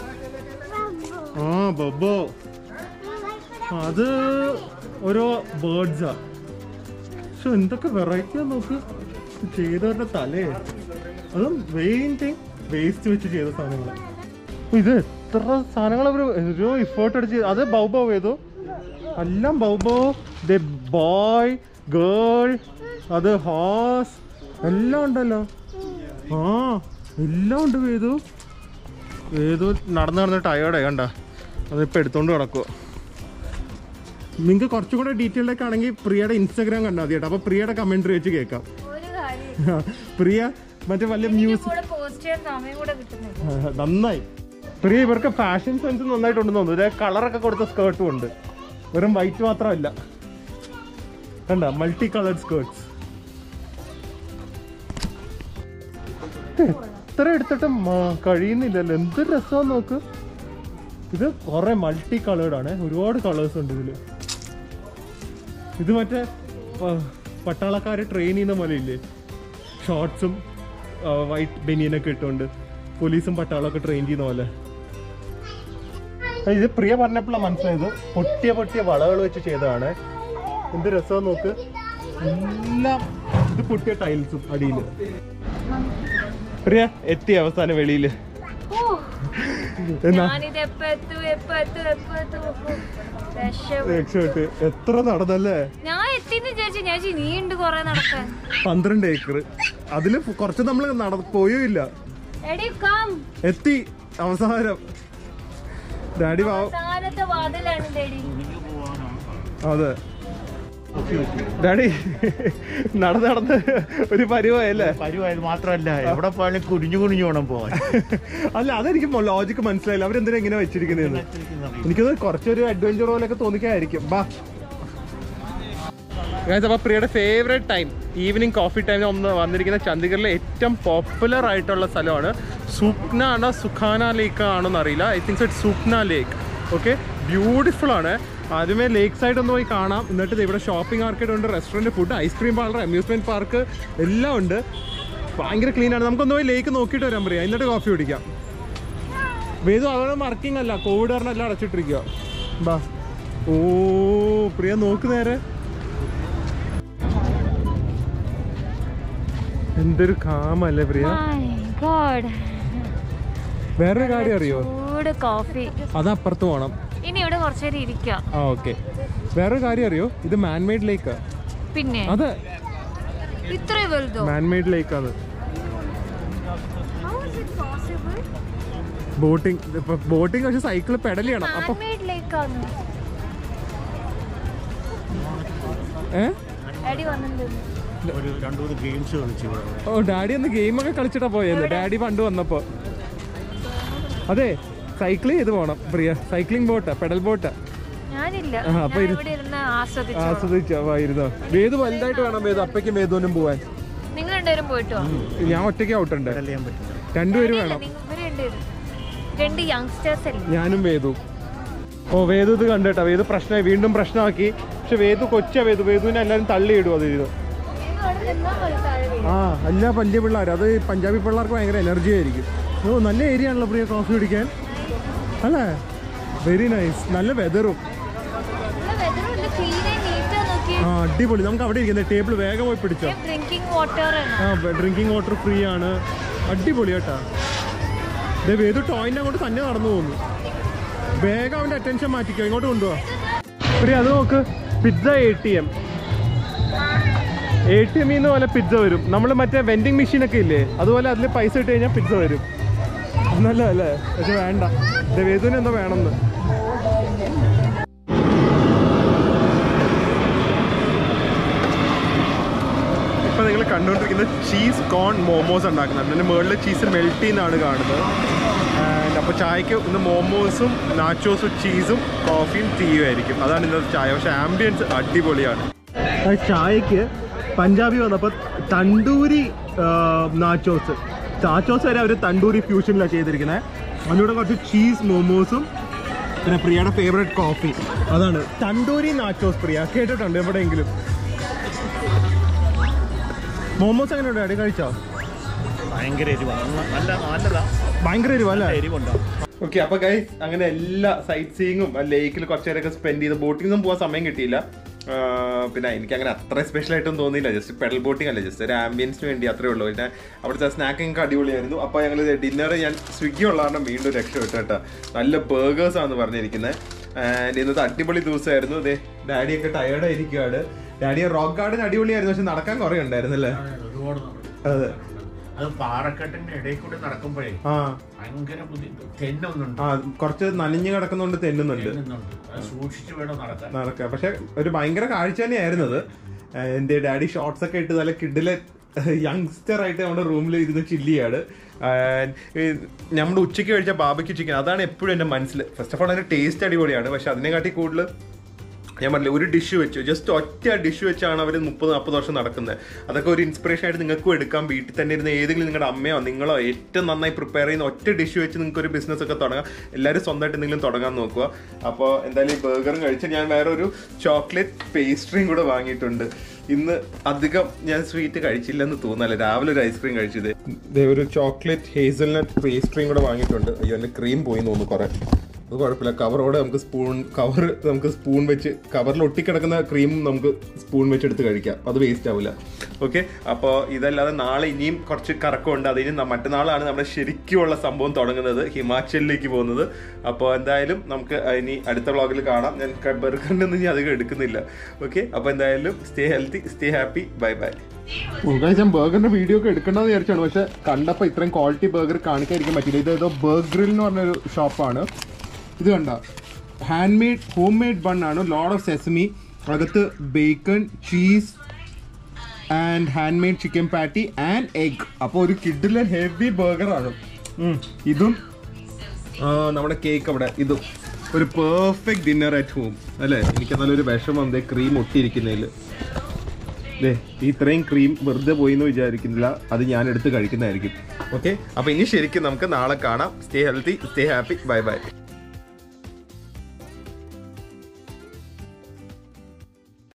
ആ ബബോ അത് ഓരോ ബേർഡ്സാ പക്ഷെ എന്തൊക്കെ വെറൈറ്റിയാ നോക്ക് ഇത് ചെയ്തവരുടെ തലേ അതും വെയിൻറ്റിങ് വേസ്റ്റ് വെച്ച് ചെയ്ത സാധനങ്ങൾ ഇത് എത്ര സാധനങ്ങൾ അവർ ഒരു ഇഫോർട്ട് അടിച്ച് അത് ബൗബോ ഏതോ എല്ലാം ബൗബോ ദ ബോയ് ഗേൾ അത് ഹോസ് എല്ലാം ഉണ്ടല്ലോ ആ എല്ലാം ഉണ്ട് വേദു വേദു നടന്ന് നടന്ന് ടയേർഡായി കണ്ട അതിപ്പോൾ എടുത്തോണ്ട് കിടക്കുക നിങ്ങൾക്ക് കുറച്ചും കൂടെ ഡീറ്റെയിൽഡ് ഒക്കെ ആണെങ്കിൽ പ്രിയയുടെ ഇൻസ്റ്റാഗ്രാം കണ്ടാൽ മതി കേട്ടോ അപ്പോൾ പ്രിയയുടെ കമൻട്രി വെച്ച് കേൾക്കാം ഒരു കാര്യം പ്രിയ മറ്റേ വല്ല മ്യൂസിക് കൂടെ പോസ്റ്റ് ചെയ്യാൻ സമയം കൂടെ കിട്ടുന്നില്ല നന്നായി പ്രിയ ഇവർക്ക് ഫാഷൻ സെൻസ് നന്നായിട്ടുണ്ടെന്ന് തോന്നുന്നു ഇതേ കളറൊക്കെ കൊടുത്ത സ്കേർട്ടും ഉണ്ട് വെറും വൈറ്റ് മാത്രമല്ല കണ്ട മൾട്ടി കളേർഡ് സ്കേർട്സ് എത്ര എടുത്തിട്ടും മ- കഴിയുന്നില്ലല്ലോ എന്ത് രസമാണ് നോക്ക് ഇത് കുറെ മൾട്ടി കളേർഡ് ആണ് ഒരുപാട് കളേഴ്സ് ഉണ്ട് ഇതില് ഇത് മറ്റേ പ- പട്ടാളക്കാരെ ട്രെയിൻ ചെയ്യുന്ന പോലെ ഇല്ലേ ഷോർട്സും വൈറ്റ് ബനിയനൊക്കെ ഇട്ടുകൊണ്ട് പോലീസും പട്ടാളമൊക്കെ ട്രെയിൻ ചെയ്യുന്ന പോലെ ഇത് പ്രിയ പറഞ്ഞപ്പോഴാണ് മനസ്സിലായത് പൊട്ടിയ പൊട്ടിയ വളകൾ വെച്ച് ചെയ്തതാണ് എന്ത് രസം നോക്ക് എല്ലാം ഇത് പൊട്ടിയ ടൈൽസും അടിയിൽ പ്രിയ എത്തി അവസാനം വെളിയിൽ എന്നാ ഞാനിത് എപ്പ എത്തു എപ്പ എത്തു എപ്പ എത്തു രക്ഷപ്പെട്ടു. രക്ഷപ്പെട്ട് എത്ര നടന്നല്ലേ ഞാൻ എത്തിന്ന് വിചാരിച്ചു ഞാൻ വിചാരിച്ചു നീ ഉണ്ട് കൊറേ നടക്കാൻ പന്ത്രണ്ട് ഏക്കർ അതില് കുറച്ച് നമ്മൾ നട പോയോ ഇല്ല എടി കം എത്തി അവസാനം ഡാഡി വാ അവസാനത്തെ വാതിലാണ് ഡേഡി അതെ ഡാഡി നടന്ന് നടന്ന് ഒരു പരിവായല്ലേ പരിവായത് മാത്രമല്ല എവിടെ പോയാലും കുനിഞ്ഞു കുനിഞ്ഞു വേണം പോവാൻ അല്ല അതെനിക്ക് ലോജിക്ക് മനസ്സിലായില്ല അവരെന്തിനാ ഇങ്ങനെ വെച്ചിരിക്കുന്നതെന്ന് എനിക്കത് കുറച്ചൊരു അഡ്വഞ്ചർ പോലെയൊക്കെ തോന്നിക്കായിരിക്കും ബാ Guys, അപ്പൊ പ്രിയയുടെ ഫേവറേറ്റ് ടൈം ഈവനിങ് കോഫി ടൈമിൽ ഒന്ന് വന്നിരിക്കുന്ന ചണ്ഡീഗറിലെ ഏറ്റവും പോപ്പുലർ ആയിട്ടുള്ള സ്ഥലമാണ് സുഖ്ന ആണോ സുഖാന ലേക്ക് ആണോ എന്നറിയില്ല I thinks it Sukhna lake okay beautiful ആണ് ആദ്യമേ ലേക്ക് സൈഡ് ഒന്ന് പോയി കാണാം എന്നിട്ട് ദേ ഇവിടെ ഷോപ്പിംഗ് മാർക്കറ്റ് ഉണ്ട് restaurant food ice cream parlour amusement park എല്ലാം ഉണ്ട് ഭയങ്കര ക്ലീൻ ആണ് നമുക്കൊന്ന് പോയി ലേക്ക് നോക്കിയിട്ട് വരാൻ പറയാം എന്നിട്ട് കോഫി കുടിക്കാം വേദു അവിടെ മർക്കിംഗ് അല്ല കോവിഡ് കാരണം എല്ലാം അടച്ചിട്ടിരിക്കുക ബാ ഓ പ്രിയ നോക്ക് നേരെ എന്തൊരു കാമല്ലേ പ്രിയ ഗോഡ് വേറൊരു കാര്യം അറിയോ ചൂട് കോഫി അത് അപ്പുറത്ത് പോണം ഇനി ഇവിടെ കുറച്ചേരം ഇരിക്കാം ആ ഓക്കെ വേറൊരു കാര്യം അറിയോ ഇത് മാൻമെയ്ഡ് ലേക്ക് പിന്നെ അതെ ഇത്രയും വലുതോ മാൻമെയ്ഡ് ലേക്ക് ആണ് How is it possible? Boating ഇപ്പൊ ബോട്ടിംഗ് പക്ഷെ സൈക്കിൾ പെഡൽ ചെയ്യണം അപ്പൊ Man-made lake ആണ്. ഏ എടി വന്നിട്ടുണ്ട് ഒരു രണ്ടു മൂന്ന് ഗെയിംസ് കളിച്ചു ഇവിടെ. ഓ ഡാഡി അന്ന് ഗെയിമൊക്കെ കളിച്ചിട്ടാ പോയത് ഡാഡി പണ്ട് വന്നപ്പോ അതെ സൈക്കിൾ ചെയ്ത് പോണം പ്രിയ സൈക്ലിംഗ് ബോട്ടാ പെഡൽ ബോട്ടാ ഞാനില്ല ആ, അപ്പൊ ഞാൻ ഇരു- ഇവിടെ ഇരുന്ന് ആസ്വദിച്ചു ആസ്വദിച്ചായിരുന്നോ വേദു വലുതായിട്ട് വേണം വേദു അപ്പയ്ക്കും വേദുവിനും പോവാൻ നിങ്ങൾ രണ്ടുപേരും പോയിട്ട് വാ. ഞാൻ ഒറ്റയ്ക്ക് ഔട്ടുണ്ട് പെഡൽ ചെയ്യാൻ പറ്റില്ല രണ്ടുപേരും ഞാനില്ല, വേണം നിങ്ങൾ ഇവര് രണ്ടുപേരും രണ്ട് യങ്സ്റ്റേഴ്സ് അല്ലേ ഞാനും വേദു ഓ വേദു ഇത് കണ്ടേട്ടാ വേദു പ്രശ്നമായി വീണ്ടും പ്രശ്നമാക്കി പക്ഷെ വേദു കൊച്ചാ വേദു വേദുവിനെ എല്ലാവരും തള്ളിയിടും അത് ഇത് നിങ്ങൾ അവിടെ നിന്നാ മതി താഴെ വീഴും. ആ അല്ല വലിയ പിള്ളേർ അത് പഞ്ചാബി പിള്ളേർക്ക് ഭയങ്കര എനർജി ആയിരിക്കും ഓ നല്ല ഏരിയ ആണല്ലോ പ്രിയ കോഫി കുടിക്കാൻ അല്ലേ വെരി നൈസ് നല്ല വെതറും ഇവിടെ weather ഉണ്ട്, clean and neat ആ നോക്കിയേ. ആ അടിപൊളി നമുക്ക് അവിടെ ഇരിക്കുന്ന ടേബിൾ വേഗം പോയി പിടിച്ചോ ഞാൻ drinking water ആണ്. ആ ഡ്രിങ്കിങ് വാട്ടർ ഫ്രീ ആണ് അടിപൊളി കേട്ടാ ദേ വേദു ടോയിൻ്റെ അങ്ങോട്ട് തന്നെ നടന്നു പോകുന്നു വേഗം അവൻ്റെ അറ്റൻഷൻ മാറ്റിക്കോ ഇങ്ങോട്ട് കൊണ്ടുപോവാ പ്രിയ അത് നോക്ക് pizza A T M A T എമ്മിൽ നിന്ന് പോലെ പിസ്സ വരും നമ്മൾ മറ്റേ വെൻഡിങ് മെഷീനൊക്കെ ഇല്ലേ അതുപോലെ അതിൽ പൈസ ഇട്ട് കഴിഞ്ഞാൽ പിസ്സ വരും നല്ലതല്ലേ പക്ഷെ വേണ്ട ദേ വേദുവിന് എന്തോ വേണമെന്ന് ഇപ്പൊ നിങ്ങൾ കണ്ടുകൊണ്ടിരിക്കുന്നത് ചീസ് കോൺ മോമോസ് ഉണ്ടാക്കുന്നത് അതിന്റെ മുകളിൽ ചീസ് മെൽറ്റ് ചെയ്യുന്നതാണ് കാണുന്നത് ആൻഡ് അപ്പോൾ ചായക്ക് ഇന്ന് മോമോസും നാച്ചോസും ചീസും കോഫിയും ടീയും ആയിരിക്കും അതാണ് ഇന്നത്തെ ചായ പക്ഷെ ആംബിയൻസ് അടിപൊളിയാണ് ചായക്ക് പഞ്ചാബി വന്നപ്പോൾ തണ്ടൂരി നാച്ചോസ് നാച്ചോസ് വരെ അവർ തണ്ടൂരി ഫ്യൂഷനിലാണ് ചെയ്തിരിക്കുന്നത് അതിലൂടെ കുറച്ച് ചീസ് മോമോസും പിന്നെ പ്രിയയുടെ ഫേവറേറ്റ് കോഫി അതാണ് തണ്ടൂരി നാച്ചോസ് പ്രിയ കേട്ടിട്ടുണ്ട് എവിടെയെങ്കിലും മോമോസ് എങ്ങനെ ഉണ്ട് അടി കഴിച്ചോ ഭയങ്കര എരിവാണ് നല്ല നല്ലതാ ഭയങ്കര എരിവല്ലേ എരിവുണ്ടാവും ഓക്കെ അപ്പൊ ഗൈസ് അങ്ങനെ എല്ലാ സൈറ്റ് സീയിങ്ങും ലേക്കിൽ കുറച്ച് നേരമൊക്കെ സ്പെൻഡ് ചെയ്ത് ബോട്ടിങ്ങും പോകാൻ സമയം കിട്ടിയില്ല ആ, പിന്നെ എനിക്ക് അങ്ങനെ അത്ര സ്പെഷ്യൽ ആയിട്ടൊന്നും തോന്നിയില്ല ജസ്റ്റ് പെഡൽ ബോട്ടിംഗ് അല്ല ജസ്റ്റ് ഒരു ആംബിയൻസിന് വേണ്ടി അത്രേ ഉള്ളൂ പിന്നെ അവിടുത്തെ സ്നാക്കിംഗ് അടിപൊളിയായിരുന്നു അപ്പോൾ ഞങ്ങൾ ഡിന്നർ ഞാൻ സ്വിഗ്ഗി ഉള്ള കാരണം വീണ്ടും രക്ഷപ്പെട്ടു കേട്ടോ നല്ല ബർഗേഴ്സ് ആണ് പറഞ്ഞിരിക്കുന്നത് ആൻഡ് ഇന്നത്തെ അടിപൊളി ദിവസമായിരുന്നു അതെ ഡാഡിയൊക്കെ ടയേർഡ് ആയിരിക്കുകയാണ് ഡാഡി റോക്ക് ഗാർഡൻ അടിപൊളിയായിരുന്നു പക്ഷെ നടക്കാൻ കുറേ ഉണ്ടായിരുന്നല്ലേ ഒരുപാട് നടക്കും. അതെ അത് പാറക്കെട്ടിന്റെ ഇടയിൽ കൂടി നടക്കുമ്പോഴേ ആ ഭയങ്കര ബുദ്ധിമുട്ട് തെന്നൊന്നുണ്ട് ആ കുറച്ച് നനഞ്ഞു കിടക്കുന്നോണ്ട് തെന്നുന്നുണ്ട് തെന്നുന്നുണ്ട് അത് സൂക്ഷിച്ചു വേണം നടക്കാൻ നടക്കുക പക്ഷെ ഒരു ഭയങ്കര കാഴ്ച തന്നെയായിരുന്നു അത് ഏഹ് എന്റെ ഡാഡി ഷോർട്സ് ഒക്കെ ഇട്ട് നല്ല കിഡിലെ യങ്സ്റ്റർ ആയിട്ട് നമ്മുടെ റൂമിൽ ഇരുന്ന് ചില്ലിയാണ് നമ്മുടെ ഉച്ചയ്ക്ക് കഴിച്ച ബാബയ്ക്ക് ചിക്കൻ അതാണ് എപ്പോഴും എൻ്റെ മനസ്സിൽ ഫസ്റ്റ് ഓഫ് ഓൾ അതിന്റെ ടേസ്റ്റ് അടിപൊളിയാണ് പക്ഷെ അതിനെക്കാട്ടി കൂടുതൽ ഞാൻ പറഞ്ഞില്ല ഒരു ഡിഷ് വെച്ചു ജസ്റ്റ് ഒറ്റ ഡിഷ് വെച്ചാണ് അവർ മുപ്പത് നാൽപ്പത് വർഷം നടക്കുന്നത് അതൊക്കെ ഒരു ഇൻസ്പിറേഷൻ ആയിട്ട് നിങ്ങൾക്കും എടുക്കാം വീട്ടിൽ തന്നെ ഇരുന്ന് ഏതെങ്കിലും നിങ്ങളുടെ അമ്മയോ നിങ്ങളോ ഏറ്റവും നന്നായി പ്രിപ്പയർ ചെയ്യുന്ന ഒറ്റ ഡിഷ് വെച്ച് നിങ്ങൾക്ക് ഒരു ബിസിനസ് ഒക്കെ തുടങ്ങാം എല്ലാവരും സ്വന്തമായിട്ട് എന്തെങ്കിലും തുടങ്ങാൻ നോക്കുക അപ്പോൾ എന്തായാലും ഈ ബർഗറും കഴിച്ച് ഞാൻ വേറെ ഒരു ചോക്ലേറ്റ് പേസ്ട്രിയും കൂടെ വാങ്ങിയിട്ടുണ്ട് ഇന്ന് അധികം ഞാൻ സ്വീറ്റ് കഴിച്ചില്ലെന്ന് തോന്നല്ലേ രാവിലെ ഒരു ഐസ്ക്രീം കഴിച്ചത് ഇതേ ഒരു ചോക്ലേറ്റ് ഹേസൽനട്ട് പേസ്ട്രിയും കൂടെ വാങ്ങിയിട്ടുണ്ട് അയ്യോ എൻ്റെ ക്രീം പോയി തോന്നുന്നു കുറെ അത് കുഴപ്പമില്ല കവറോടെ നമുക്ക് സ്പൂൺ കവർ നമുക്ക് സ്പൂൺ വെച്ച് കവറിൽ ഒട്ടിക്കിടക്കുന്ന ക്രീം നമുക്ക് സ്പൂൺ വെച്ച് എടുത്ത് കഴിക്കാം അത് വേസ്റ്റ് ആവില്ല ഓക്കെ അപ്പോൾ ഇതല്ലാതെ നാളെ ഇനിയും കുറച്ച് കറക്കമുണ്ട് അതിന് ന- മറ്റന്നാളാണ് നമ്മുടെ ശരിക്കുമുള്ള സംഭവം തുടങ്ങുന്നത് ഹിമാചലിലേക്ക് പോകുന്നത് അപ്പോൾ എന്തായാലും നമുക്ക് ഇനി അടുത്ത വ്ളോഗിൽ കാണാം ഞാൻ ബർഗറിൻ്റെ ഒന്നും ഞാൻ അധികം എടുക്കുന്നില്ല ഓക്കെ അപ്പോൾ എന്തായാലും stay healthy stay happy bye bye ഞാൻ ബർഗറിന്റെ വീഡിയോ ഒക്കെ എടുക്കണമെന്ന് വിചാരിച്ചാണ് പക്ഷെ കണ്ടപ്പോൾ ഇത്രയും ക്വാളിറ്റി ബർഗർ കാണിക്കാതിരിക്കാൻ പറ്റില്ല ഇത് ഏതോ ബർഗറിൽ എന്ന് പറഞ്ഞൊരു ഷോപ്പാണ് ഇത് കണ്ട hand made home made bun ആണ് ലോഡ് ഓഫ് സെസമി അകത്ത് bacon cheese and hand made chicken patty and egg അപ്പോൾ ഒരു കിഡിലെ ഹെവി ബർഗറാണ് ഇതും ആ, നമ്മുടെ കേക്ക് അവിടെ ഇതും ഒരു പെർഫെക്റ്റ് ഡിന്നർ അറ്റ് ഹോം അല്ലേ എനിക്ക് നല്ലൊരു വിഷമം ദേ ക്രീം ഒട്ടിയിരിക്കുന്നതിൽ ദേ ഇത്രയും ക്രീം വെറുതെ പോയി എന്ന് വിചാരിക്കുന്നില്ല അത് ഞാൻ എടുത്ത് കഴിക്കുന്നതായിരിക്കും ഓക്കെ അപ്പൊ ഇനി ശരിക്കും നമുക്ക് നാളെ കാണാം stay healthy stay happy bye by